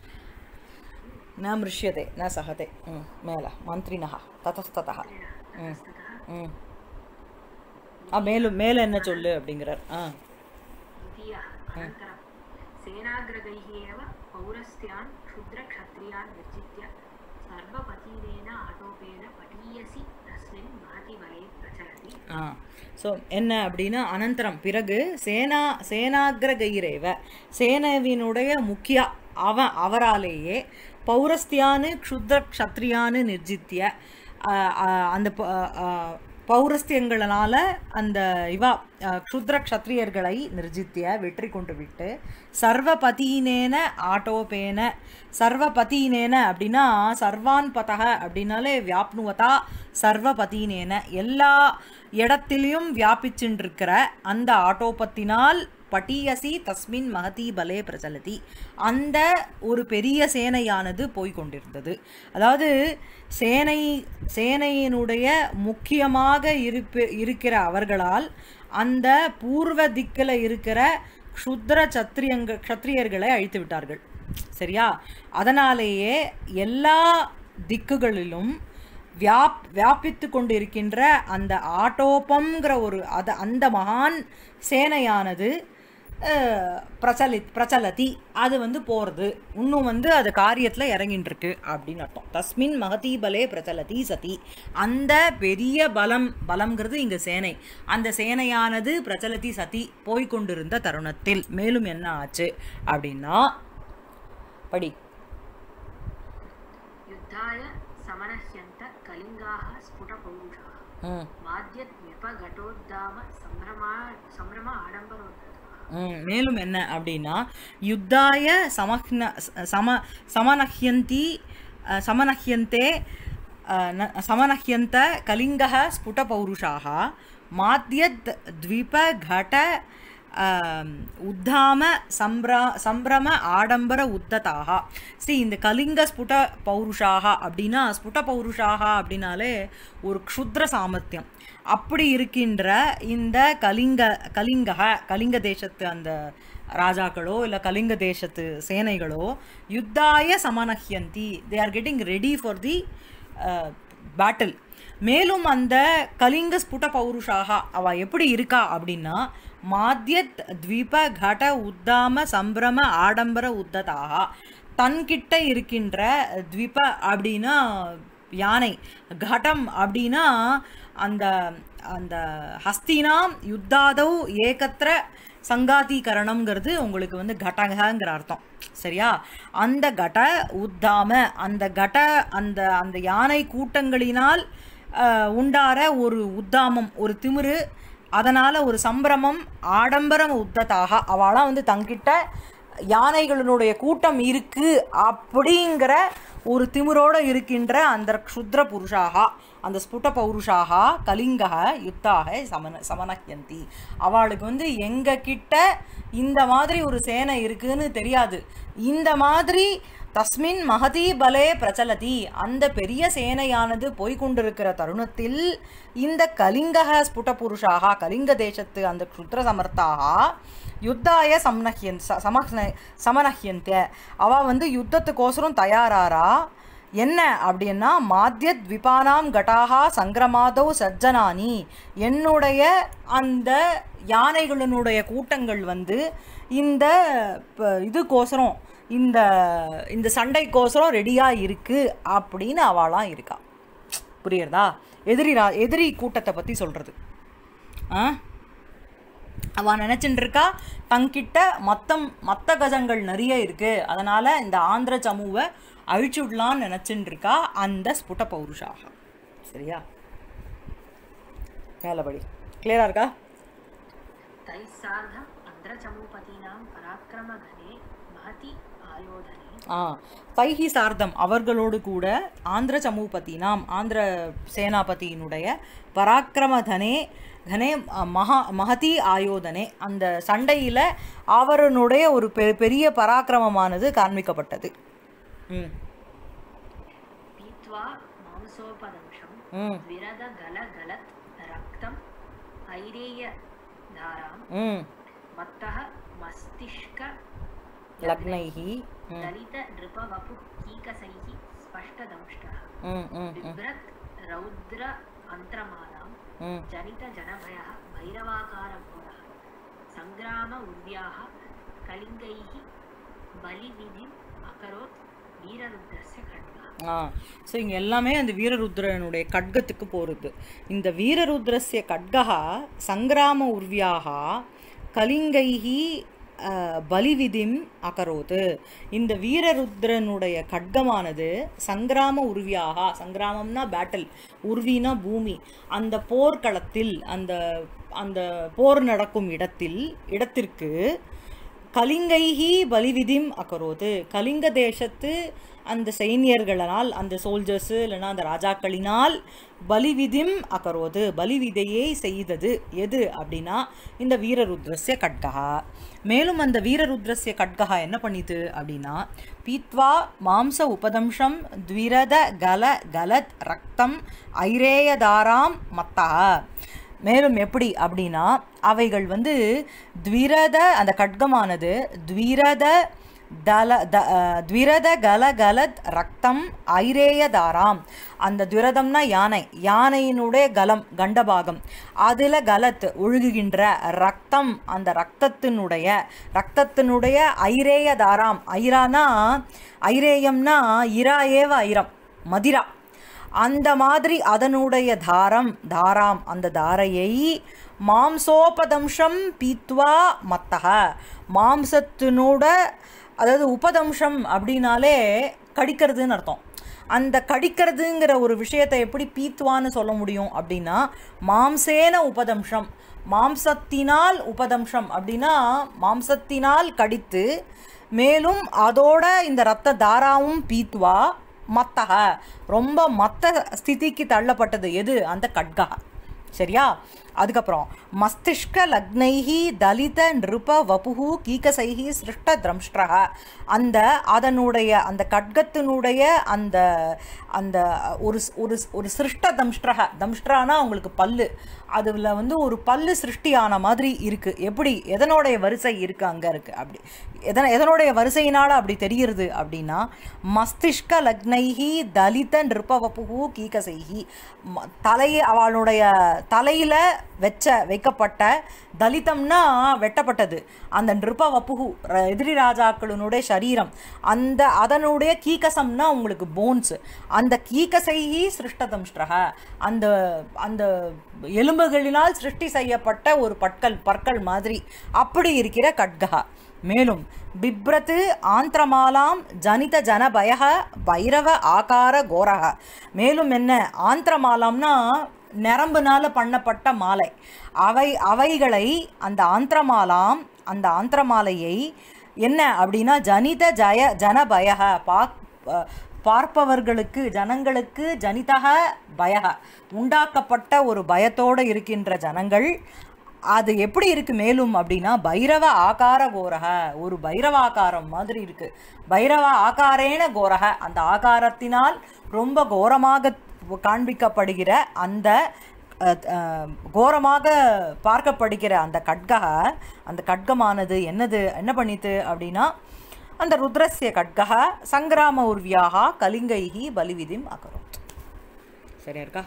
ந மிருஷ்யதே ந சகதே ம் மேலே மந்திரினः ததஸ்ததः ம் ततः ம் ஆ மேலும் மேலே என்ன சொல்லு அப்படிங்கிறார் ஆ द्वितीयः अनन्तरं सेनाग्रगैः एव पौरस्त्यान् क्षुद्रक्षत्रियान् निर्जित्य सर्वपतीनेन आटोपेन पटीयसि तस्मिन् महति बले प्रचलति ஆ ஸோ என்ன அப்படின்னா அனந்தரம் பிறகு சேனா சேனாகிரகைரேவ சேனவினுடைய முக்கிய அவன் அவராலேயே பௌரஸ்தியானு க்ஷுத்ர க்ஷத்ரியானு நிர்ஜித்திய ஆ, ஆ, அந்த ப- ஆ, பௌரஸ்தியங்களால அந்த இவா ஆ, க்ஷுத்ர க்ஷத்ரியர்களை நிர்ஜித்திய வெற்றி கொண்டு விட்டு சர்வபதீனேன ஆட்டோபேன சர்வபதீனேன அப்படின்னா சர்வான் பதக அப்படின்னாலே வியாப்னுவதா சர்வபதீனேன எல்லா இடத்திலையும் வியாபிச்சுருக்கிற அந்த ஆட்டோபத்தினால் பட்டியசி தஸ்மின் மகதி பலே பிரச்சலதி அந்த ஒரு பெரிய சேனையானது போய் கொண்டிருந்தது அதாவது சேனை சேனையினுடைய முக்கியமாக இருப்பு இருக்கிற அவர்களால் அந்த பூர்வ திக்கில் இருக்கிற க்ஷுத்ர சத்திரியங்க க்ஷத்ரியர்களை அழித்து விட்டார்கள் சரியா அதனாலேயே எல்லா திக்குகளிலும் வியாப் வியாபித்து கொண்டிருக்கின்ற அந்த ஆட்டோபம்ங்கிற ஒரு அத அந்த மகான் சேனையானது அஹ், பிரச்சலித் பிரச்சலதி அது வந்து போகிறது இன்னும் வந்து அது காரியத்தில் இறங்கிட்டு இருக்கு அப்படின்னு அர்த்தம் தஸ்மின் மகதி பலே பிரச்சலதி சதி அந்த பெரிய பலம் பலம்ங்கிறது இங்கே சேனை அந்த சேனையானது பிரச்சலதி சதி போய்க்கொண்டிருந்த தருணத்தில் மேலும் என்ன ஆச்சு அப்படின்னா படி युद्धाय समनह्यन्त कलिङ्गाः स्फुटपौरुषाः ம் वाद्यद्विपघटोद्दाम सम्भ्रमा सम्भ्रम आडम्बरोद्धताः ம், மேலும் என்ன அப்படின்னா யுத்தாய சமஹ்ன சம சமனஹ்யந்தி அஹ், சமனஹ்யந்தே அஹ், ந- சமனஹ்யந்த கலிங்கः ஸ்புடபௌருஷாः மாத்யத் த்விப கட ஆம், உத்தாம சம்பிரா சம்பிரம ஆடம்பர உத்ததாக சி இந்த கலிங்க ஸ்புட பௌருஷாக அப்படின்னா ஸ்புட பௌருஷாக அப்படின்னாலே ஒரு க்ஷுத்ர சாமர்த்தியம் அப்படி இருக்கின்ற இந்த கலிங்க கலிங்கக கலிங்க தேசத்து அந்த ராஜாக்களோ இல்லை கலிங்க தேசத்து சேனைகளோ யுத்தாய சமனஹ்யந்தி they are getting ready for the battle மேலும் அந்த கலிங்க ஸ்புட பௌருஷாக அவ எப்படி இருக்கா அப்படின்னா மாத்யத் த்வீப கட உத்தாம சம்பிரம ஆடம்பர உத்ததாக தன்கிட்ட இருக்கின்ற த்வீப அப்படின்னா யானை கடம் அப்படின்னா அந்த அந்த ஹஸ்தினாம் யுத்தாதவ் ஏகத்திர சங்காதீகரணம்ங்கிறது உங்களுக்கு வந்து கடகங்கிற அர்த்தம் சரியா அந்த கட உத்தாம அந்த கட அந்த அந்த யானை கூட்டங்களினால் அஹ், உண்டார ஒரு உத்தாமம் ஒரு திமிரு அதனால் ஒரு சம்பிரமம் ஆடம்பரம் உத்ததாக அவளாம் வந்து தங்கிட்ட யானைகளினுடைய கூட்டம் இருக்கு அப்படிங்கிற ஒரு திமிரோட இருக்கின்ற அந்த க்ஷுத்ர புருஷாக அந்த ஸ்புட பௌருஷாக கலிங்கக யுத்தாக சமன சமனஹ்யந்தி அவளுக்கு வந்து எங்க கிட்ட இந்த மாதிரி ஒரு சேனை இருக்குன்னு தெரியாது இந்த மாதிரி தஸ்மின் மகதி பலே பிரச்சலதி அந்த பெரிய சேனையானது போய்கொண்டிருக்கிற தருணத்தில் இந்த கலிங்கக ஸ்புட புருஷாக கலிங்க தேசத்து அந்த க்ஷுத்ர சமர்த்தாக யுத்தாய சம்னஹ்யன் ச- சமஹ்ன சமனஹ்யந்த அவ வந்து யுத்தத்துக்கோசரம் தயாராரா என்ன அப்படின்னா மாத்தியத் விபானாம் கட்டாகா சங்கிரமாதௌ சஜ்ஜனானி என்னுடைய அந்த யானைகளினுடைய கூட்டங்கள் வந்து இந்த ப- இதுக்கோசரம் இந்த இந்த சண்டைக்கோசரம் ரெடியாக இருக்கு அப்படின்னு அவளாம் இருக்கா புரியுறதா எதிரி ரா எதிரி கூட்டத்தை பற்றி சொல்கிறது ஆ அவ நினைச்சுட்டு இருக்கா தங்கிட்ட மொத்தம் மத்த கஜங்கள் நிறைய இருக்கு அதனால இந்த ஆந்திர சமூவை அழிச்சு விடலான்னு நினைச்சுட்டு இருக்கா அந்த ஸ்புட பௌருஷாக சரியா மேலபடி கிளியரா இருக்கா तैः सार्धम् अन्द्रचमूपतीनां पराक्रमघने महति आयोधने ஆ தைஹி சார்தம் அவர்களோடு கூட ஆந்திர சமூபதினாம் ஆந்திர சேனாபதியினுடைய பராக்கிரமதனே கனே அ, மகா மகதி ஆயோதனே அந்த சண்டையில் அவருடைய ஒரு பெ பெரிய பராக்கிரமமானது காண்பிக்கப்பட்டது ம் पीत्वा मांसोपदंशं ம் द्विरदगलगलत् रक्तम् ऐरेयधारां ம் मत्तः मस्तिष्क லக்னைஹி ம் दलितनृपवपुः कीकसैः स्पष्टदंष्टः ம் ம் ம் बिभ्रत् रौद्र अन्तर्मालां ம் जनितजनभयः भैरवाकारघोरः सङ्ग्राम उर्व्याः कलिङ्गैः बलिविधिम् अकरोत् वीररुद्रस्य खड्गः ஆ ஸோ இங்கே எல்லாமே அந்த வீரருத்ரனுடைய கட்கத்துக்கு போகிறது இந்த வீரருத்ரஸ்ய கட்கா சங்கிராம உர்வியாக கலிங்கைஹி ஆ, பலிவிதிம் அகரோது இந்த வீரருத்ரனுடைய கட்கமானது சங்கிராம உருவியாக சங்கிராமம்னா பேட்டில் உருவினா பூமி அந்த போர்க்களத்தில் அந்த அந்த போர் நடக்கும் இடத்தில் இடத்திற்கு கலிங்கைஹி பலிவிதிம் அகரோது கலிங்க தேசத்து அந்த சைனியர்களால் அந்த சோல்ஜர்ஸு இல்லைன்னா அந்த ராஜாக்களினால் பலிவிதிம் அகரோது பலிவிதையை செய்தது எது அப்படின்னா இந்த வீரருத்ரஸ்ய கட்கா மேலும் அந்த வீரருத்ரஸ்ய கட்கா என்ன பண்ணிது அப்படின்னா பீத்வா மாம்ச உபதம்சம் த்விரத கல கலத் ரக்தம் ஐரேயதாராம் மத்தா மேலும் எப்படி அப்படின்னா அவைகள் வந்து த்விரத அந்த கட்கமானது த்விரத தல த அஹ், த்விரத கல கலத் ரக்தம் ஐரேயதாராம் அந்த துரதம்னா யானை யானையினுடைய கலம் கண்டபாகம் அதில் கலத் ஒழுகுகின்ற ரக்தம் அந்த ரக்தத்தினுடைய ரக்தத்தினுடைய ஐரேயதாராம் ஐரானா ஐரேயம்னா இரா ஏவ ஐரம் மதிரா அந்த மாதிரி அதனுடைய தாரம் தாராம் அந்த தாரையை மாம்சோபதம்சம் பீத்வா மத்தக மாம்சத்தினோட அதாவது உபதம்சம் அப்படின்னாலே கடிக்கிறதுன்னு அர்த்தம் அந்த கடிக்கிறதுங்கிற ஒரு விஷயத்தை எப்படி பீத்வான்னு சொல்ல முடியும் அப்படின்னா மாம்சேன உபதம்சம் மாம்சத்தினால் உபதம்சம் அப்படின்னா மாம்சத்தினால் கடித்து மேலும் அதோட இந்த ரத்த தாராவும் பீத்வா மத்தக ரொம்ப மத்த ஸ்திதிக்கு தள்ளப்பட்டது எது அந்த கட்கா சரியா அதுக்கப்புறம் மஸ்திஷ்க லக்னைஹி தலித நிருப வபுஹு கீகசைஹி சிருஷ்ட திரம்ஷ்டக அந்த அதனுடைய அந்த கட்கத்தினுடைய அந்த அந்த ஒரு ஒரு ஒரு சிருஷ்ட தம்ஷ்டக தம்ஷ்டரானா உங்களுக்கு பல்லு அதில் வந்து ஒரு பல்லு சிருஷ்டியான மாதிரி இருக்கு எப்படி எதனுடைய வரிசை இருக்கு அங்கே இருக்கு அப்படி எதன எதனுடைய வரிசையினால அப்படி தெரியுறது அப்படின்னா மஸ்திஷ்க லக்னைஹி தலித நிருபவப்புகு கீகசைஹி ம- தலை அவளுடைய தலையில வச்ச வைக்கப்பட்ட தலிதம்னா வெட்டப்பட்டது அந்த நிருபவப்புகு ர- எதிரி ராஜாக்களினுடைய சரீரம் அந்த அதனுடைய கீகசம்னா உங்களுக்கு போன்ஸ் அந்த கீகசைஹி சிருஷ்டதம்ஷ்டக அந்த அந்த எலும்புகளினால் சிருஷ்டி செய்யப்பட்ட ஒரு பற்கள் பற்கள் மாதிரி அப்படி இருக்கிற கட்கா மேலும் பிப்ரத்து ஆந்திரமாலாம் ஜனித ஜன பயக பைரவ ஆகார கோரக மேலும் என்ன ஆந்திரமாலாம்னா நரம்புனால பண்ணப்பட்ட மாலை அவை அவைகளை அந்த ஆந்திரமாலாம் அந்த ஆந்திரமாலையை என்ன அப்படின்னா ஜனித ஜய ஜனபயக பா ப- பார்ப்பவர்களுக்கு ஜனங்களுக்கு ஜனிதக பயக உண்டாக்கப்பட்ட ஒரு பயத்தோடு இருக்கின்ற ஜனங்கள் அது எப்படி இருக்கு மேலும் அப்படின்னா பைரவ ஆகார கோரக ஒரு பைரவ ஆகாரம் மாதிரி இருக்கு பைரவ ஆகாரேன கோரக அந்த ஆகாரத்தினால் ரொம்ப கோரமாக காண்பிக்கப்படுகிற அந்த அஹ், அஹ், கோரமாக பார்க்கப்படுகிற அந்த கட்கக அந்த கட்கமானது என்னது என்ன பண்ணித்து அப்படின்னா அந்த ருத்ரஸ்ய கட்கக சங்கிராம உர்வியாக கலிங்கைஹி பலிவிதிம் அகரோத் சரியா இருக்கா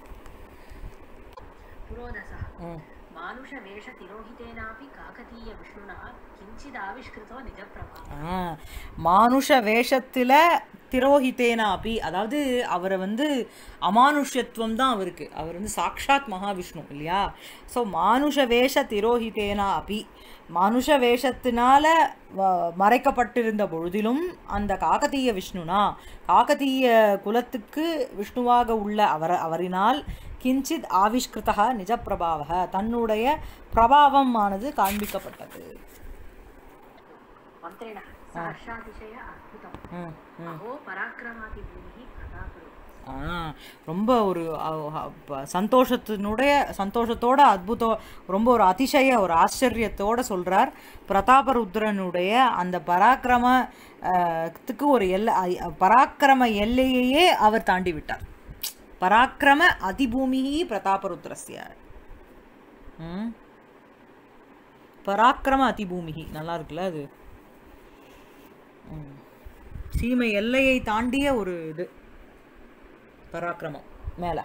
पुरोदसः ம் मानुषवेषतिरोहितेनापि काकतीयविष्णुना किञ्चिदाविष्कृतो निजप्रभा ஆ, மானுஷ வேஷத்தில் திரோஹித்தேனா அப்பி அதாவது அவரை வந்து அமானுஷ்யத்துவம் தான் அவருக்கு அவர் வந்து சாக்ஷாத் மகாவிஷ்ணு இல்லையா ஸோ மானுஷ வேஷ திரோஹித்தேனா அப்பி மானுஷ வேஷத்தினால வ- மறைக்கப்பட்டிருந்த பொழுதிலும் அந்த காகதீய விஷ்ணுனா காகதீய குலத்துக்கு விஷ்ணுவாக உள்ள அவர் அவரினால் கிஞ்சித் ஆவிஷ்கிருதா நிஜப்பிரபாவக தன்னுடைய பிரபாவம் ஆனது காண்பிக்கப்பட்டது मन्त्रिणः सहर्षातिशय अद्भुतम् ம் ம் अहो पराक्रमातिभूमिः प्रतापरो ஆ ரொம்ப ஒரு அ- அ- ப- சந்தோஷத்தினுடைய சந்தோஷத்தோட அற்புதம் ரொம்ப ஒரு அதிசய ஒரு ஆச்சரியத்தோட சொல்றார் பிரதாபருத்ரனுடைய அந்த பராக்கிரம அஹ், த்துக்கு ஒரு எல்லை அ- பராக்கிரம எல்லையையே அவர் தாண்டி விட்டார் பராக்கிரம அதிபூமி பிரதாபருத்ரஸ்ய ம் பராக்கிரம அதிபூமிகி நல்லா இருக்குல்ல அது ம். சீமை எல்லையை தாண்டிய ஒரு இது பராக்கிரமம் மேலே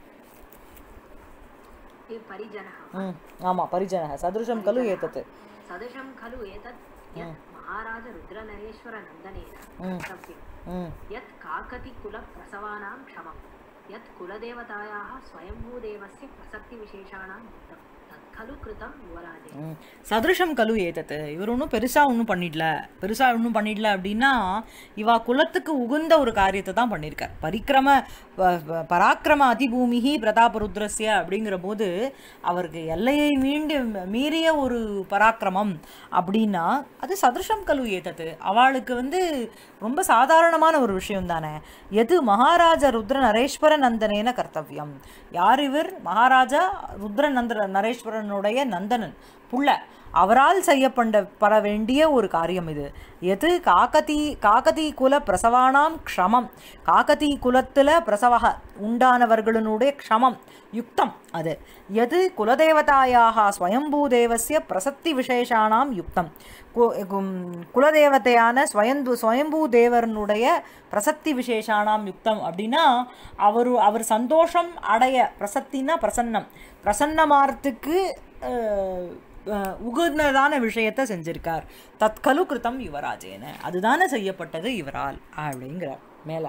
हे परिजनः ம் ஆமாம் பரிஜனக சதுருஷம் கலு ஏத்தத்து सदृशं खलु एतत् यत् महाराजरुद्रनरेश्वरनन्दनेन ம். कर्तव्यं ம் यत् काकतिकुलप्रसवानां क्षमं यत् कुलदेवतायाः स्वयम्भूदेवस्य प्रसक्तिविशेषाणां मुक्तं तत् खलु कृतं युवराजे ம். சதுருஷம் கலு ஏத்தத்து இவர் ஒன்றும் பெருசாக ஒன்றும் பண்ணிடல பெருசாக ஒன்றும் பண்ணிடல அப்படின்னா இவா குலத்துக்கு உகுந்த ஒரு காரியத்தை தான் பண்ணியிருக்கார் பரிக்கிரம ப- ப- பராக்கிரம அதிபூமிகி பிரதாபருத்ரஸ்ய அப்படிங்கிற போது அவருக்கு எல்லையை மீண்டு மீறிய ஒரு பராக்கிரமம் அப்படின்னா அது சதுருஷம் கலு ஏத்தது அவளுக்கு வந்து ரொம்ப சாதாரணமான ஒரு விஷயம் தானே எது மகாராஜா ருத்ர நரேஸ்வர நந்தனேன கர்த்தவியம் யார் இவர் மகாராஜா ருத்ர நந்த நரேஸ்வரனுடைய நந்தனன் புள்ள அவரால் செய்யப்பட பட வேண்டிய ஒரு காரியம் இது எது காக்கதி காக்கதி குல பிரசவானாம் க்ஷமம் காக்கதி குலத்தில் பிரசவக உண்டானவர்களுடைய க்ஷமம் யுக்தம் அது எது குலதேவதாயாக ஸ்வயம்பூதேவசிய பிரசக்தி விசேஷானாம் யுக்தம் கு- கும்- குலதேவதையான ஸ்வயம்பு ஸ்வயம்பூ தேவரனுடைய பிரசக்தி விசேஷானாம் யுக்தம் அப்படின்னா அவர் அவர் சந்தோஷம் அடைய பிரசத்தின்னா பிரசன்னம் பிரசன்னமாறத்துக்கு அஹ், அஹ், உகந்ததான விஷயத்தை செஞ்சிருக்கார் தற்கலு கிருத்தம் யுவராஜேன அதுதானே செய்யப்பட்டது இவரால் அப்படிங்கிறார் மேல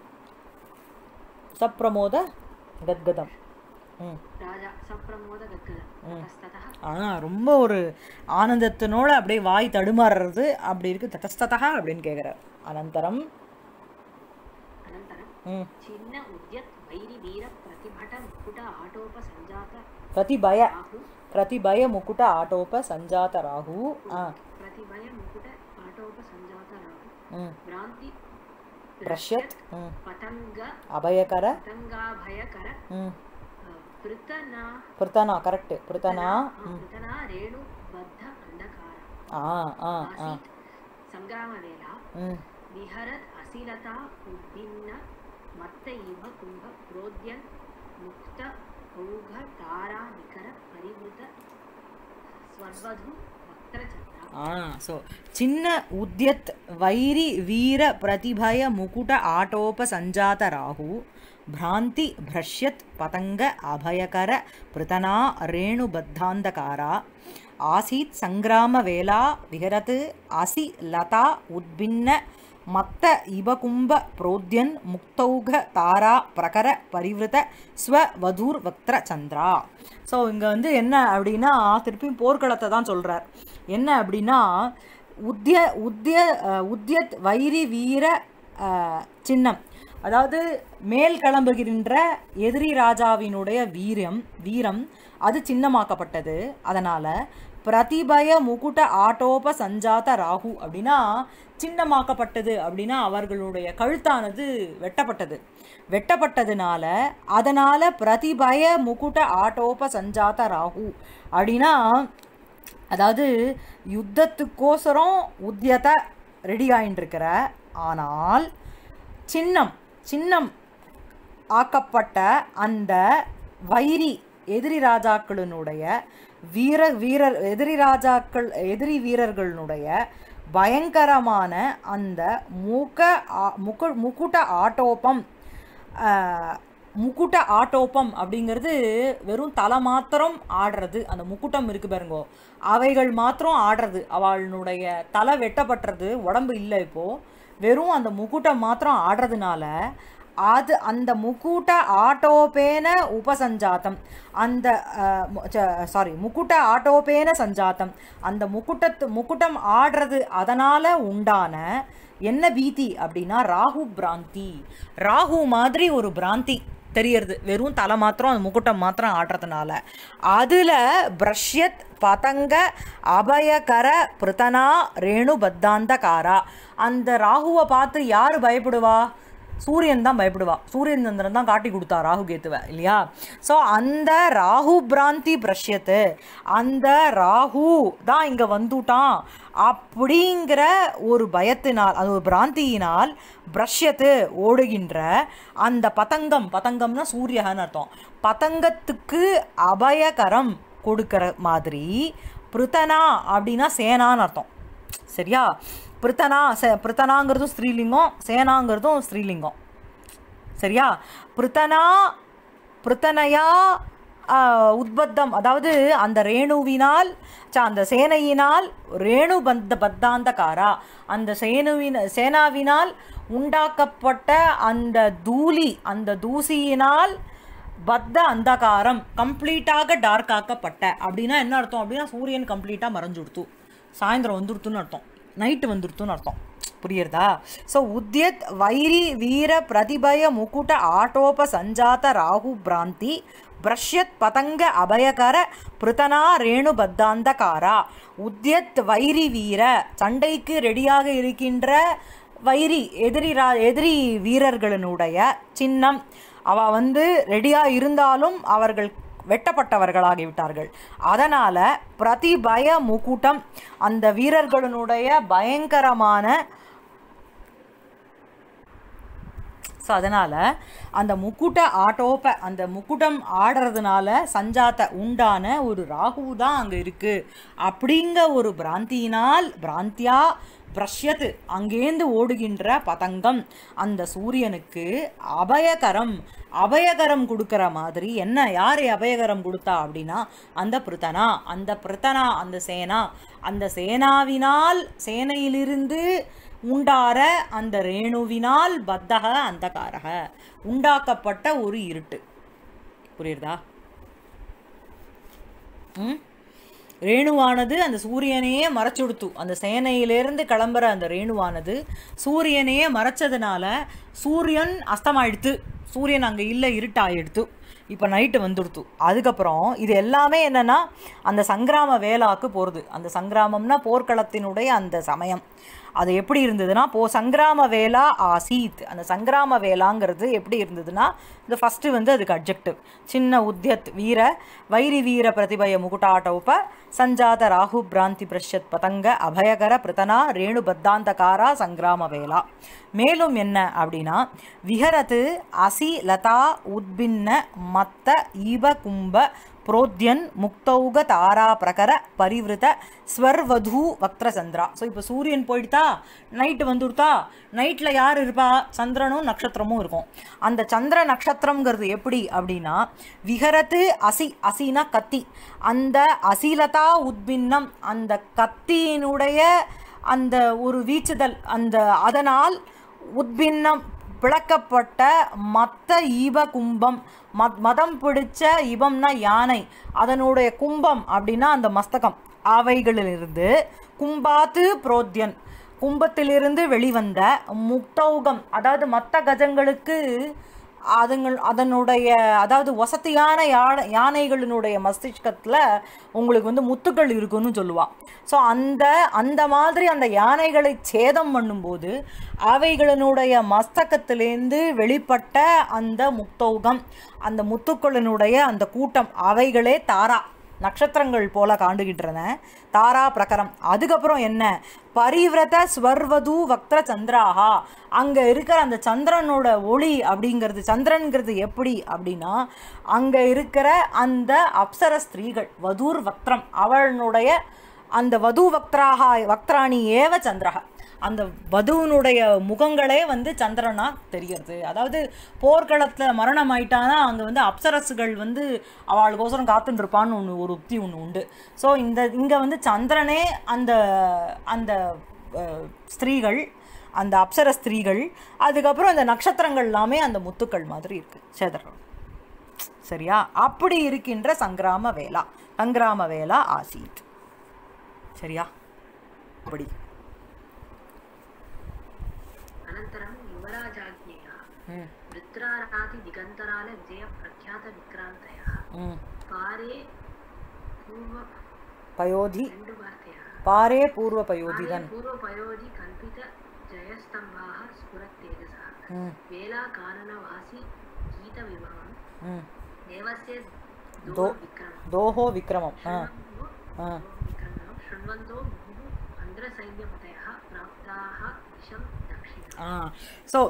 சப்ரமோத கத்கதம் ம் राजा सप्रमोदगद्गदं ततस्ततः ஆ ரொம்ப ஒரு ஆனந்தத்தினோட அப்படியே வாய் தடுமாறுறது அப்படி இருக்கு தட்டஸ்ததா அப்படின்னு கேட்குறார் அனந்தரம் अनन्तरं ம் छिन्न उद्यत् वैरिवीरप्रतिभट मुकुट आटोप सञ्जात பிரதிபய राहु பிரதிபய முக்குட்ட ஆட்டோப சஞ்சாத ராகு ஆ प्रतिभय मुकुट आटोप सञ्जात राहु ம் भ्रान्ति பிரஷ்யத் ம் पतङ्ग அபயகர पतङ्गाभयकर ம் பிருத்தனா பிருத்தனா கரெக்ட் பிருத்தனா பிருத்தனா ரேணு பத்த அந்தகார ஆ ஆ ஆ ஆசீத் சங்கிராம வேளா ம் विहरत् अशिलता उद्भिन्न मत्त इव कुम्भ प्रोद्यन् मुक्त औघ तारा निकर परिवृत स्वद्वधु वक्त्रचन्द्र ஆ ஸோ சின்ன உத்யத் வைரி வீர பிரதிபய முகுட ஆட்டோப சஞ்சாத ராகு ಭ್ರಾಂತಿ ಭ್ರಶ್ಯತ್ ಪತಂಗ ಅಭಯಕರ ಪೃತನಾ ರೇಣುಬದ್ಧಾಂಧಕಾರಾ ಆಸೀತ್ ಸಂಗ್ರಾಮ ವೇಲಾ ವಿಹರತ್ ಅಸಿ ಲತಾ ಉದ್ಭಿನ್ನ மத்த இவகும்ப புரோத்யன் முக்தௌக தாரா பிரகர பரிவிருத்த ஸ்வவதூர் வக்திர சந்திரா ஸோ இங்கே வந்து என்ன அப்படின்னா திருப்பியும் போர்க்களத்தை தான் சொல்கிறார் என்ன அப்படின்னா உத்ய உத்ய அஹ், உத்யத் வைரி வீர அஹ், சின்னம் அதாவது மேல் கிளம்புகின்ற எதிரி ராஜாவினுடைய வீரம் வீரம் அது சின்னமாக்கப்பட்டது அதனால் பிரதிபய முகுட ஆட்டோப சஞ்சாத ராகு அப்படின்னா சின்னமாக்கப்பட்டது அப்படின்னா அவர்களுடைய கழுத்தானது வெட்டப்பட்டது வெட்டப்பட்டதுனால அதனால் பிரதிபய முகுட ஆட்டோப சஞ்சாத ராகு அப்படின்னா அதாவது யுத்தத்துக்கோசரம் உத்தியத ரெடி ஆயின்னு இருக்கிற ஆனால் சின்னம் சின்னம் ஆக்கப்பட்ட அந்த வைரி எதிரி ராஜாக்களினுடைய வீர வீரர் எதிரி ராஜாக்கள் எதிரி வீரர்களுடைய பயங்கரமான அந்த முக ஆ- முகு முகுட ஆட்டோப்பம் ஆஹ், முக்குட்ட ஆட்டோப்பம் அப்படிங்கிறது வெறும் தலை மாத்திரம் ஆடுறது அந்த முக்குட்டம் இருக்கு பாருங்கோ அவைகள் மாத்திரம் ஆடுறது அவளுடைய தலை வெட்டப்பட்டுறது உடம்பு இல்லை இப்போ வெறும் அந்த முக்குட்டம் மாத்திரம் ஆடுறதுனால அது அந்த முக்கூட்ட ஆட்டோபேன உபசஞ்சாத்தம் அந்த சாரி முக்குட்ட ஆட்டோபேன சஞ்சாத்தம் அந்த முக்குட்டத்து முக்குட்டம் ஆடுறது அதனால் உண்டான என்ன பீதி அப்படின்னா ராகு பிராந்தி ராகு மாதிரி ஒரு பிராந்தி தெரியறது வெறும் தலை மாத்திரம் அந்த முக்குட்டம் மாத்திரம் ஆடுறதுனால அதில் பிரஷ்யத் பதங்க அபயகர பிருத்தனா ரேணு பத்தாந்தகாரா அந்த ராகுவை பார்த்து யார் பயப்படுவா சூரியன் தான் பயப்படுவா சூரியன் சந்திரன் தான் காட்டி கொடுத்தா ராகு கேத்துவ இல்லையா ஸோ அந்த ராகு பிராந்தி பிரஷ்யத்து அந்த ராகு தான் இங்கே வந்துட்டான் அப்படிங்கிற ஒரு பயத்தினால் அது ஒரு பிராந்தியினால் பிரஷ்யத்து ஓடுகின்ற அந்த பதங்கம் பதங்கம்னா சூரியகன்னு அர்த்தம் பதங்கத்துக்கு அபயகரம் கொடுக்கிற மாதிரி பிருத்தனா அப்படின்னா சேனான்னு அர்த்தம் சரியா பிருத்தனா சே பிருத்தனாங்கிறதும் ஸ்ரீலிங்கம் சேனாங்கிறதும் ஸ்ரீலிங்கம் சரியா பிருத்தனா பிருத்தனையா ஆஹ், உத்பத்தம் அதாவது அந்த ரேணுவினால் ச அந்த சேனையினால் ரேணு பந்த பத்தாந்தகாரா அந்த சேனுவின சேனாவினால் உண்டாக்கப்பட்ட அந்த தூளி அந்த தூசியினால் பத்த அந்தகாரம் கம்ப்ளீட்டாக டார்க் ஆக்கப்பட்ட அப்படின்னா என்ன அர்த்தம் அப்படின்னா சூரியன் கம்ப்ளீட்டாக மறைஞ்சுடுத்து சாயந்தரம் வந்துடுத்துன்னு அர்த்தம் நைட்டு வந்துடுத்துன்னு அர்த்தம் புரியுறதா ஸோ உத்யத் வைரி வீர பிரதிபய முக்குட்ட ஆட்டோப சஞ்சாத ராகு பிராந்தி பிரஷ்யத் பதங்க அபயகர பிருத்தனா ரேணு பத்தாந்தகாரா உத்யத் வைரி வீர சண்டைக்கு ரெடியாக இருக்கின்ற வைரி எதிரி ரா எதிரி வீரர்களினுடைய சின்னம் அவ வந்து ரெடியாக இருந்தாலும் அவர்கள் வெட்டப்பட்டவர்களாகிவிட்டார்கள் அதனால் பிரதிபய முக்கூட்டம் அந்த வீரர்களினுடைய பயங்கரமான ஸோ அதனால் அந்த முக்குட்ட ஆட்டோப்ப அந்த முக்குட்டம் ஆடுறதுனால சஞ்சாத்த உண்டான ஒரு ராகு தான் அங்கே இருக்குது அப்படிங்க ஒரு பிராந்தியினால் பிராந்தியா பிரஷ்யத்து அங்கேந்து ஓடுகின்ற பதங்கம் அந்த சூரியனுக்கு அபயகரம் அபயகரம் கொடுக்கிற மாதிரி என்ன யார் அபயகரம் கொடுத்தா அப்படின்னா அந்த பிருத்தனா அந்த பிருத்தனா அந்த சேனா அந்த சேனாவினால் சேனையிலிருந்து உண்டார அந்த ரேணுவினால் பத்தக அந்தகாரக உண்டாக்கப்பட்ட ஒரு இருட்டு புரியுறதா ம் ரேணுவானது அந்த சூரியனையே மறைச்சுடுத்து அந்த சேனையிலேருந்து கிளம்புற அந்த ரேணுவானது சூரியனையே மறைச்சதுனால சூரியன் அஸ்தமாயிடுத்து சூரியன் அங்கே இல்லை இருட்டாயிடுத்து இப்போ நைட்டு வந்துடுத்து அதுக்கப்புறம் இது எல்லாமே என்னன்னா அந்த சங்கிராம வேலாக்கு போகிறது அந்த சங்கிராமம்னா போர்க்களத்தினுடைய அந்த சமயம் அது எப்படி இருந்ததுன்னா போ சங்கிராம வேலா ஆசீத் அந்த சங்கிராம வேலாங்கிறது எப்படி இருந்ததுன்னா இந்த ஃபஸ்ட்டு வந்து அதுக்கு அப்ஜெக்டிவ் சின்ன உத்யத் வீர வைரி வீர பிரதிபய முகுட்டாட்டோப சஞ்சாத ராகு பிராந்தி பிரஷ்யத் பதங்க அபயகர பிரதனா ரேணு பத்தாந்தகாரா சங்கிராம வேலா மேலும் என்ன அப்படின்னா விஹரத்து அசி லதா உத்பின்ன மத்த ஈப கும்ப புரோத்யன் முக்தௌக தாரா பிரகர பரிவிருத ஸ்வர்வது வக்ரசந்திரா ஸோ இப்போ சூரியன் போயிடுதா நைட்டு வந்துடுதா நைட்டில் யார் இருப்பா சந்திரனும் நட்சத்திரமும் இருக்கும் அந்த சந்திர நட்சத்திரம்ங்கிறது எப்படி அப்படின்னா விஹரத்து அசி அசினா கத்தி அந்த அசிலதா உத்பின்னம் அந்த கத்தியினுடைய அந்த ஒரு வீச்சுதல் அந்த அதனால் உத்பின்னம் பிளக்கப்பட்ட மத்த ஈப கும்பம் மத் மதம் பிடிச்ச இபம்னா யானை அதனுடைய கும்பம் அப்படின்னா அந்த மஸ்தகம் அவைகளிலிருந்து கும்பாத்து புரோத்யன் கும்பத்திலிருந்து வெளிவந்த முக்தௌகம் அதாவது மற்ற கஜங்களுக்கு அதுங்கள் அதனுடைய அதாவது வசதியான யானை யானைகளினுடைய மஸ்திஷ்கத்தில் உங்களுக்கு வந்து முத்துக்கள் இருக்குன்னு சொல்லுவாள் ஸோ அந்த அந்த மாதிரி அந்த யானைகளை சேதம் பண்ணும்போது அவைகளினுடைய மஸ்தகத்திலேருந்து வெளிப்பட்ட அந்த முக்தௌகம் அந்த முத்துக்களினுடைய அந்த கூட்டம் அவைகளே தாரா நட்சத்திரங்கள் போல காண்டுகின்றன தாரா பிரகரம் அதுக்கப்புறம் என்ன பரிவிரத ஸ்வர்வது வக்ர சந்திராகா அங்கே இருக்கிற அந்த சந்திரனோட ஒளி அப்படிங்கிறது சந்திரன்கிறது எப்படி அப்படின்னா அங்கே இருக்கிற அந்த அப்சர ஸ்திரீகள் வதூர் வக்ரம் அவளுடைய அந்த வது வக்திராக வக்திராணி ஏவ சந்திரகா அந்த வதுவினுடைய முகங்களே வந்து சந்திரனா தெரியறது அதாவது போர்க்களத்தில் மரணம் ஆயிட்டானா அங்கே வந்து அப்சரசுகள் வந்து அவளுக்கோசரம் காத்துட்டு இருப்பான்னு ஒன்று ஒரு உக்தி ஒன்று உண்டு ஸோ இந்த இங்கே வந்து சந்திரனே அந்த அந்த அஹ், ஸ்திரீகள் அந்த அப்சர ஸ்திரீகள் அதுக்கப்புறம் அந்த நட்சத்திரங்கள் எல்லாமே அந்த முத்துக்கள் மாதிரி இருக்கு சேதரம் சரியா அப்படி இருக்கின்ற சங்கிராம வேலா சங்கிராம வேலா ஆசீத் சரியா அப்படி अनन्तरं युवराजाज्ञया ம் वृत्रारादिदिगन्तरालविजयप्रख्यातविक्रान्तयः ம் पारे पूर्व பயோதி ரெண்டு வார்த்தையா பாரே பூர்வ பயோதிதன் पूर्वपयोधि कल्पित जयस्तम्भाः स्फुरत्तेजसः ம் वेलाकाननवासि गीतविभवं ம் देवस्य दो- दोर्विक्रमः தோஹோ விக்ரமம் ஆ ஆ विक्रमः शृण्वन्तो बहु अन्द्रसैन्यपतयः प्राप्ताः दिशं दक्षिणः ஆ ஸோ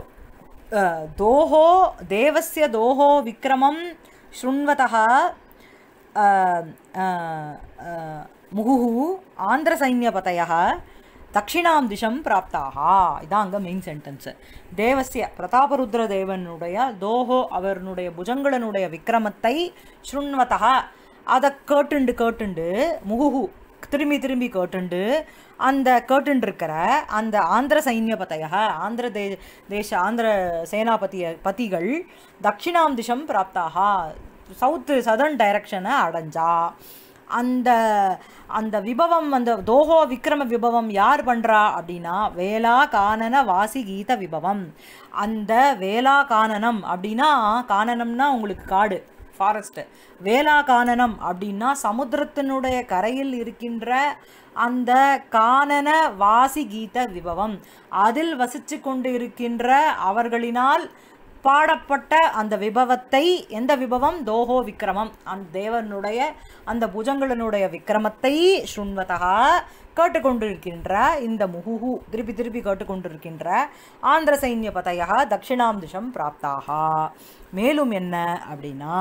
தோஹோ தேவஸ்ய தோஹோ விக்ரமம் शृण्वतः அ, அ, அ, முகுஹு ஆந்திரசைன்யபதயः தட்சிணாம் திசம் பிராப்தாகா இதான் அங்கே மெயின் சென்டென்ஸு தேவசிய பிரதாபருத்ர தேவனுடைய தோஹோ அவருடைய புஜங்களினுடைய விக்ரமத்தை ஸ்ருண்வதா அதை கேட்டுண்டு கேட்டுண்டு முகுஹு திரும்பி திரும்பி கேட்டுண்டு அந்த கேட்டுண்டு இருக்கிற அந்த ஆந்திர சைன்யபதைய ஆந்திர தே தேச ஆந்திர சேனாபதிய பதிகள் தட்சிணாம் திசம் பிராப்தாக சவுத்து சதர்ன் டைரக்ஷனை அடைஞ்சா அந்த அந்த விபவம் அந்த தோஹோ விக்ரம விபவம் யார் பண்றா அப்படின்னா வேளா கானன வாசி கீத விபவம் அந்த வேளா கானனம் அப்படின்னா கானனம்னா உங்களுக்கு காடு ஃபாரஸ்ட் வேளா கானனம் அப்படின்னா சமுத்திரத்தினுடைய கரையில் இருக்கின்ற அந்த கானன வாசி கீத விபவம் அதில் வசித்து கொண்டு இருக்கின்ற அவர்களினால் பாடப்பட்ட அந்த விபவத்தை எந்த விபவம் தோஹோ விக்ரமம் அந்த தேவனுடைய அந்த புஜங்களினுடைய விக்ரமத்தை ஸ்ருண்வதா கேட்டுக்கொண்டிருக்கின்ற இந்த முகுஹு திருப்பி திருப்பி கேட்டுக்கொண்டிருக்கின்ற ஆந்திர சைன்ய பதையா தட்சிணாம் திசம் பிராப்தாக மேலும் என்ன அப்படின்னா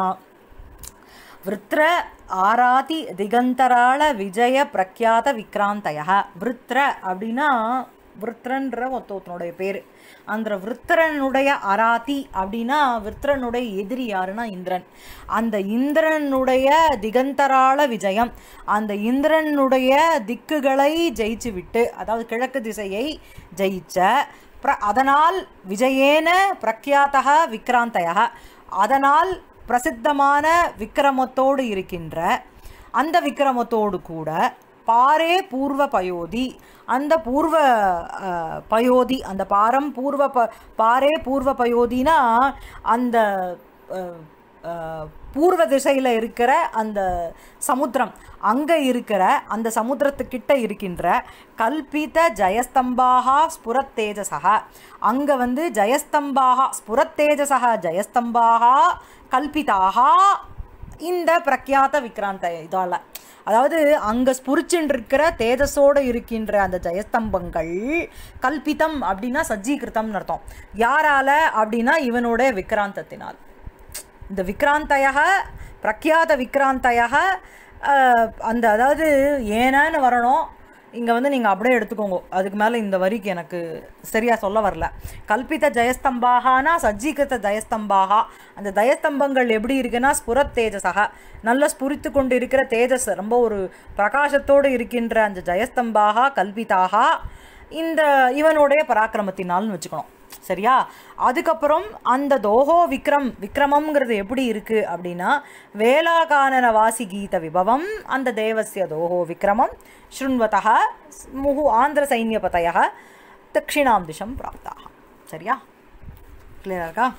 விருத்ர ஆராதி திகந்தராள விஜய பிரக்யாத விக்ராந்தய விருத்ர அப்படின்னா விருத்ரன்ற ஒருத்தனுடைய பேர் அந்த விருத்திரனுடைய அராதி அப்படின்னா விருத்திரனுடைய எதிரி யாருன்னா இந்திரன் அந்த இந்திரனுடைய திகந்தராள விஜயம் அந்த இந்திரனுடைய திக்குகளை ஜெயிச்சு விட்டு அதாவது கிழக்கு திசையை ஜெயிச்ச பிர அதனால் விஜயேன பிரக்யாத்தக விக்ராந்தய அதனால் பிரசித்தமான விக்கிரமத்தோடு இருக்கின்ற அந்த விக்கிரமத்தோடு கூட பாரே பூர்வ பயோதி அந்த பூர்வ அஹ், பயோதி அந்த பாரம் பூர்வ ப பாரே பூர்வ பயோதினா அந்த அஹ், அஹ், பூர்வ திசையில் இருக்கிற அந்த சமுத்திரம் அங்கே இருக்கிற அந்த சமுத்திரத்துக்கிட்ட இருக்கின்ற கல்பித ஜெயஸ்தம்பாக ஸ்புரத் தேஜசா அங்கே வந்து ஜெயஸ்தம்பாக ஸ்புரத் தேஜசா ஜெயஸ்தம்பாக கல்பிதாக இந்த பிரக்யாத விக்ராந்த இதால் அதாவது அங்கே ஸ்புரிச்சுன்னு இருக்கிற தேஜஸோடு இருக்கின்ற அந்த ஜெயஸ்தம்பங்கள் கல்பிதம் அப்படின்னா சஜ்ஜீகிருத்தம்னு அர்த்தம் யாரால அப்படின்னா இவனோட விக்ராந்தத்தினால் இந்த விக்ராந்தய பிரக்யாத விக்ராந்தய அந்த அதாவது ஏனான்னு வரணும் இங்கே வந்து நீங்கள் அப்படியே எடுத்துக்கோங்க அதுக்கு மேலே இந்த வரிக்கு எனக்கு சரியாக சொல்ல வரல கல்பித ஜெயஸ்தம்பாகனா சஜ்ஜீகிருத்த ஜெயஸ்தம்பாகா அந்த ஜெயஸ்தம்பங்கள் எப்படி இருக்குன்னா ஸ்புரத் தேஜஸாக நல்ல ஸ்புரித்து கொண்டு இருக்கிற தேஜஸ் ரொம்ப ஒரு பிரகாசத்தோடு இருக்கின்ற அந்த ஜெயஸ்தம்பாக கல்பிதாக இந்த இவனுடைய பராக்கிரமத்தினால்னு வச்சுக்கணும் சரியா அதுக்கப்புறம் அந்த தோஹோ விக்ரம் விக்ரமம்ங்கிறது எப்படி இருக்கு அப்படின்னா வேளாகானன வாசி கீத விபவம் அந்த தேவசிய தோஹோ விக்ரமம் ஸ்ருண்வதா முகு ஆந்திர சைன்யபதய தட்சிணாம் திசம் பிராப்தாக சரியா கிளியரா இருக்கா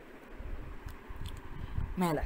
மேலே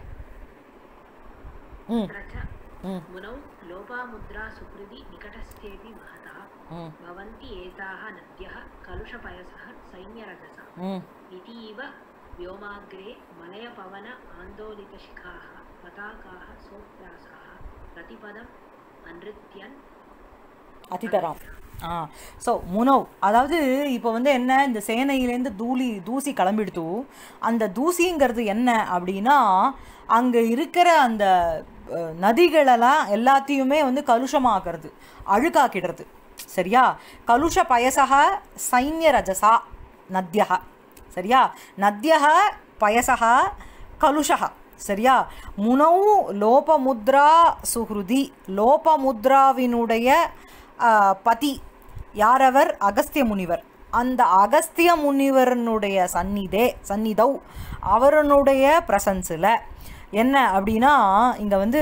ம் तत्र च मुनौ लोपामुद्रा सुहृदि निकटस्थेऽपि महता ம் भवन्ति एताः नद्यः कलुषपयसः सैन्यरजसा ம் इतीव व्योमाग्रे मलयपवन आन्दोलितशिखाः पताकाः सोत्प्रासाः प्रतिपदम् अनृत्यन् அதிதராம் ஆ ஸோ முனவ் அதாவது இப்போ வந்து என்ன இந்த சேனையிலேருந்து தூளி தூசி கிளம்பிடுத்து அந்த தூசிங்கிறது என்ன அப்படின்னா அங்கே இருக்கிற அந்த அஹ், நதிகளெல்லாம் எல்லாத்தையுமே வந்து கலுஷமாக்குறது அழுக்காக்கிடுறது சரியா கலுஷ பயசக சைன்ய ரஜசா நத்யக சரியா நத்யக பயசக கலுஷக சரியா முனவு லோபமுத்ரா சுஹ்ருதி லோபமுத்ராவினுடைய ஆ, பதி யாரவர் அகஸ்திய முனிவர் அந்த அகஸ்திய முனிவரனுடைய சந்நிதே சந்நிதவ் அவரனுடைய பிரசன்ஸில் என்ன அப்படின்னா இங்கே வந்து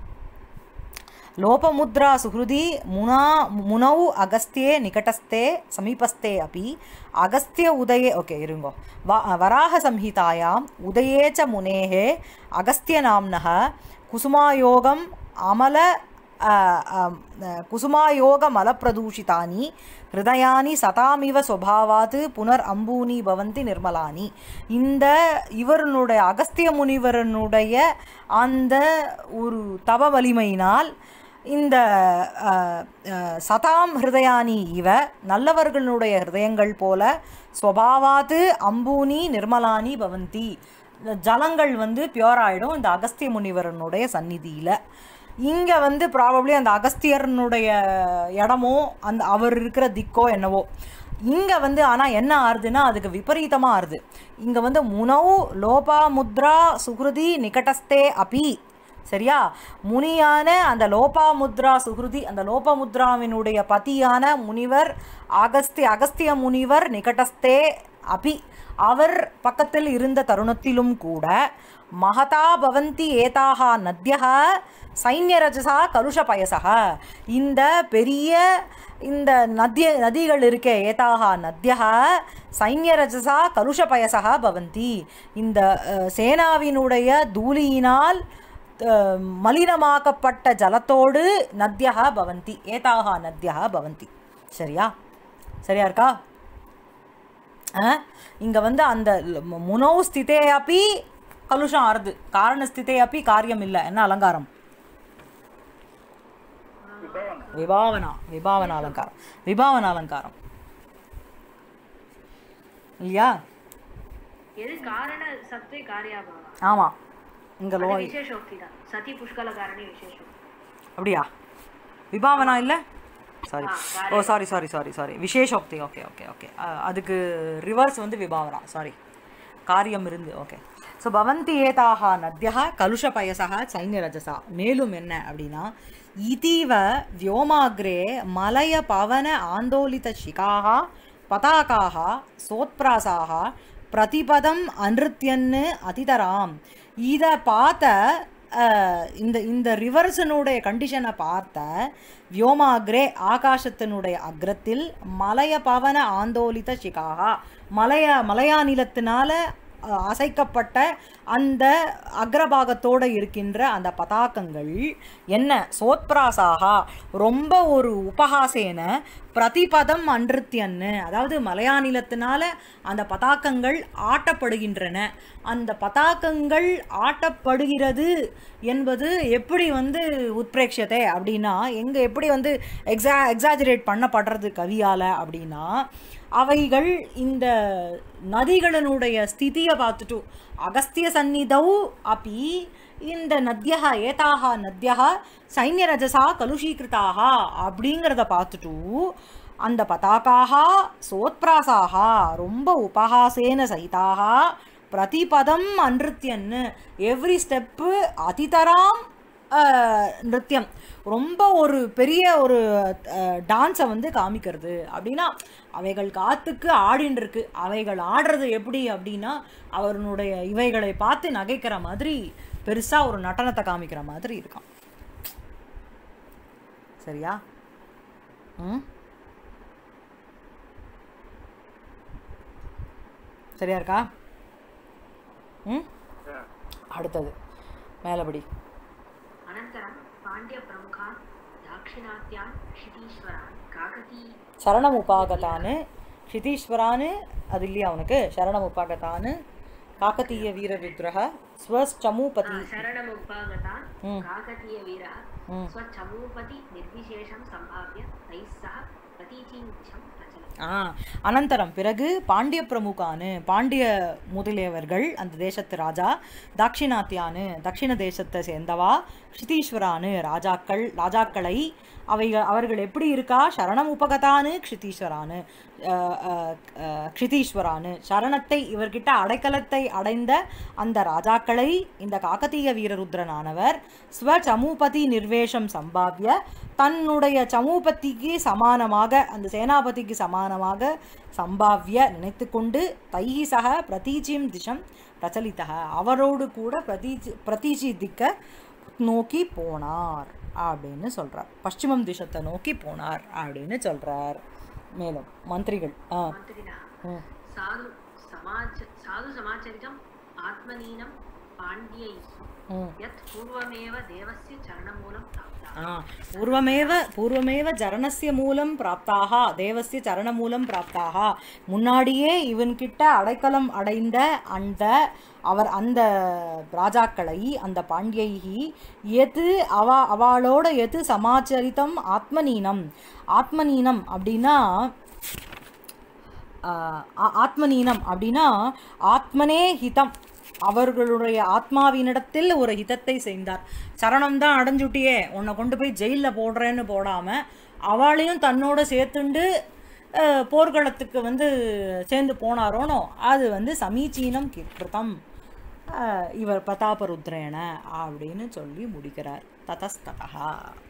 லோபமுத்ரா சுஹృதி முனா முனௌ அகஸ்தியே நிகட்டஸ்தே சமீபஸ்தே அப்பி அகஸ்திய உதயே ஓகே இருங்கோ வா வராக சம்ஹிதாயாம் உதயே ச முனேः அகஸ்திய நாம்னः குசுமாயோகம் அமல அ, அம், அ, குசுமாயோகமலப்பிரதூஷிதானி ஹிருதயானி சதாமிவ ஸ்வபாவாத் புனர் அம்பூனி பவந்தி நிர்மலானி இந்த இவருடைய அகஸ்திய முனிவரனுடைய அந்த ஒரு தவ வலிமையினால் இந்த அஹ், அஹ், சதாம் ஹிருதயானி இவ நல்லவர்களுடைய ஹிருதயங்கள் போல ஸ்வபாவாத்து அம்பூனி நிர்மலானி பவந்தி இந்த ஜலங்கள் வந்து பியூர் ஆயிடும் இந்த அகஸ்திய முனிவரனுடைய சந்நிதியில் இங்கே வந்து ப்ராபப்ளி அந்த அகஸ்தியரனுடைய இடமோ அந்த அவர் இருக்கிற திக்கோ என்னவோ இங்கே வந்து ஆனால் என்ன ஆறுதுன்னா அதுக்கு விபரீதமாக ஆறுது இங்கே வந்து முனவு லோபா முத்ரா சுஹ்ருதி நிகட்டஸ்தே அபி சரியா முனியான அந்த லோபாமுத்ரா சுஹ்ருதி அந்த லோபமுத்ராவினுடைய பதியான முனிவர் அகஸ்திய அகஸ்திய முனிவர் நிகட்டஸ்தே அபி அவர் பக்கத்தில் இருந்த தருணத்திலும் கூட மகதா பவந்தி ஏதாக நத்யக சைன்யரஜசா கலுஷபயசக இந்த பெரிய இந்த நதிய நதிகள் இருக்கே ஏதாக நத்யக சைன்யரஜசா கலுஷபயசக பவந்தி இந்த அஹ், சேனாவினுடைய தூளியினால் அஹ், மலினமாக்கப்பட்ட ஜலத்தோடு நத்யக பவந்தி ஏதாக நத்யக பவந்தி சரியா சரியா இருக்கா இங்கே வந்து அந்த ல- முனோ ஸ்திதே அப்பி கலுஷம் ஆறுது காரண ஸ்திதே அப்பி காரியம் இல்லை என்ன அலங்காரம் விபாவனா விபாவன அலங்காரம் விபாவன அலங்காரம் இல்லையா எது காரண சத்வே காரியாபாவா ஆமாம் இங்கே லோ அது விசேஷோக்தி தான் சதி புஷ்கல காரணி விசேஷோக்தி அப்படியா விபாவனா இல்லை சாரி ஆ, oh sorry sorry sorry sorry விசேஷோக்தி ஓகே ஓகே ஓகே அதுக்கு ரிவர்ஸ் வந்து விபாவனா சாரி காரியம் இருந்து ஓகே ஸோ பவந்தி ஏதாக நத்யா கலுஷபயசா சைன்யரஜசா மேலும் என்ன அப்படின்னா இதீவ வியோமாகிரே மலய பவன ஆந்தோலித சிகாக பதாகாக சோத்பிராசாக பிரதிபதம் அன்ருத்தியன்னு அதிதராம் இதை பார்த்த அஹ், இந்த இந்த ரிவர்ஸனுடைய கண்டிஷனை பார்த்த வியோமாகிரே ஆகாசத்தினுடைய அக்ரத்தில் மலைய பவன ஆந்தோலித சிகாகா மலைய மலையாநிலத்தினால அஹ், அசைக்கப்பட்ட அந்த அக்ரபாகத்தோட இருக்கின்ற அந்த பதாக்கங்கள் என்ன சோத்பிராசாகா ரொம்ப ஒரு உபஹாசேன பிரதிபதம் அன்றித்யன்னு அதாவது மலையாநிலத்தினால அந்த பதாக்கங்கள் ஆட்டப்படுகின்றன அந்த பதாக்கங்கள் ஆட்டப்படுகிறது என்பது எப்படி வந்து உத்பிரேக்ஷத்தை அப்படின்னா எங்கே எப்படி வந்து எக்ஸா எக்ஸாஜரேட் பண்ணப்படுறது கவியால் அப்படின்னா அவைகள் இந்த நதிகளினுடைய ஸ்திதியை பார்த்துட்டு அகஸ்திய சந்நிதௌ அப்பி இந்த நத்தியः ஏதாக நத்தியः சைன்யரஜசா கலுஷீகிருதாக அப்படிங்கிறத பார்த்துட்டு அந்த பதாக்காக சோத்பிராசாக ரொம்ப உபஹாசேன சைதாக பிரதிபதம் அன்றித்யன்னு எவ்ரி ஸ்டெப்பு அதிதராம் அஹ், நிருத்யம் ரொம்ப ஒரு பெரிய ஒரு டான்ஸை வந்து காமிக்கிறது அப்படின்னா அவைகள் காத்துக்கு ஆடின்னு இருக்கு அவைகள் ஆடுறது எப்படி அப்படின்னா அவருடைய இவைகளை பார்த்து நகைக்கிற மாதிரி பெருசாக ஒரு நடனத்தை காமிக்கிற மாதிரி இருக்கான் சரியா ம் சரியா இருக்கா ம் அடுத்தது மேலபடி अनन्तरं पाण्ड्यप्रमुखान् दाक्षिणात्यान् क्षितीश्वरान् काकती சரணம் உபாகதான்னு க்ஷிதீஸ்வரான்னு அது இல்லையா அவனுக்கு சரணம் உபாகதான்னு காக்கத்தீய வீர வித்ரக ஸ்வச்சமூபதி शरणमुपागतान् हम्म। काकतीयवीरः हम्म। स्वचमूपति निर्विशेषं सम्भाव्य तैः सह प्रतीचीं दिशं प्रचलत् ஆ அனந்தரம் பிறகு பாண்டிய பிரமுகானு பாண்டிய முதலியவர்கள் அந்த தேசத்து ராஜா தாட்சிணாத்தியானு தட்சிண தேசத்தை சேர்ந்தவா க்ஷிதீஸ்வரானு ராஜாக்கள் ராஜாக்களை அவைகள் அவர்கள் எப்படி இருக்கா சரணம் உபகதானு க்ஷிதீஸ்வரானு அஹ், அஹ், அஹ், க்ஷிதீஸ்வரானு சரணத்தை இவர்கிட்ட அடைக்கலத்தை அடைந்த அந்த ராஜாக்களை இந்த காக்கத்தீய வீரருத்ரனானவர் ஸ்வச்சமூபதி நிர்வேஷம் சம்பாவிய தன்னுடைய சமூபத்திக்கு சமானமாக அந்த சேனாபதிக்கு சமானமாக சம்பாவிய நினைத்து கொண்டு தைஹி சக பிரதீச்சிம் திசம் பிரச்சலித்தக அவரோடு கூட பிரதீச்சி பிரதீச்சி திக்க நோக்கி போனார் அப்படின்னு சொல்றார் பশ্চিமம் திசத்தை நோக்கி போனார் அப்படின்னு சொல்றார் மேலும் மந்திரிகள் ஆ मन्त्रिणः ம் साधु समाच साधु समाचरितम् आत्मनीनं पाण्ड्यैः ம் यत् पूर्वमेव देवस्य चरणमूलं प्राप्तः ஆ பூர்வமேவ பூர்வமேவ ஜரணஸ்ய மூலம் பிராப்தாக தேவஸ்ய சரண மூலம் பிராப்தாக முன்னாடியே இவன்கிட்ட அடைக்கலம் அடைந்த அந்த அவர் அந்த ராஜாக்களை அந்த பாண்டியைகி எது அவ அவளோட எது சமாச்சரித்தம் ஆத்மநீனம் ஆத்மநீனம் அப்படின்னா ஆஹ் ஆ- ஆத்மநீனம் அப்படின்னா ஆத்மனே ஹிதம் அவர்களுடைய ஆத்மாவினிடத்தில் ஒரு ஹிதத்தை செய்தார் சரணம் தான் அடைஞ்சுட்டியே உன்னை கொண்டு போய் ஜெயிலில் போடுறேன்னு போடாமல் அவளையும் தன்னோட சேர்த்துண்டு ஆஹ், போர்க்களத்துக்கு வந்து சேர்ந்து போனாரோனோ அது வந்து சமீச்சீனம் கிருத்தம் ஆஹ், இவர் பிரதாபருத்ரேன அப்படின்னு சொல்லி முடிக்கிறார் ததஸ்ததா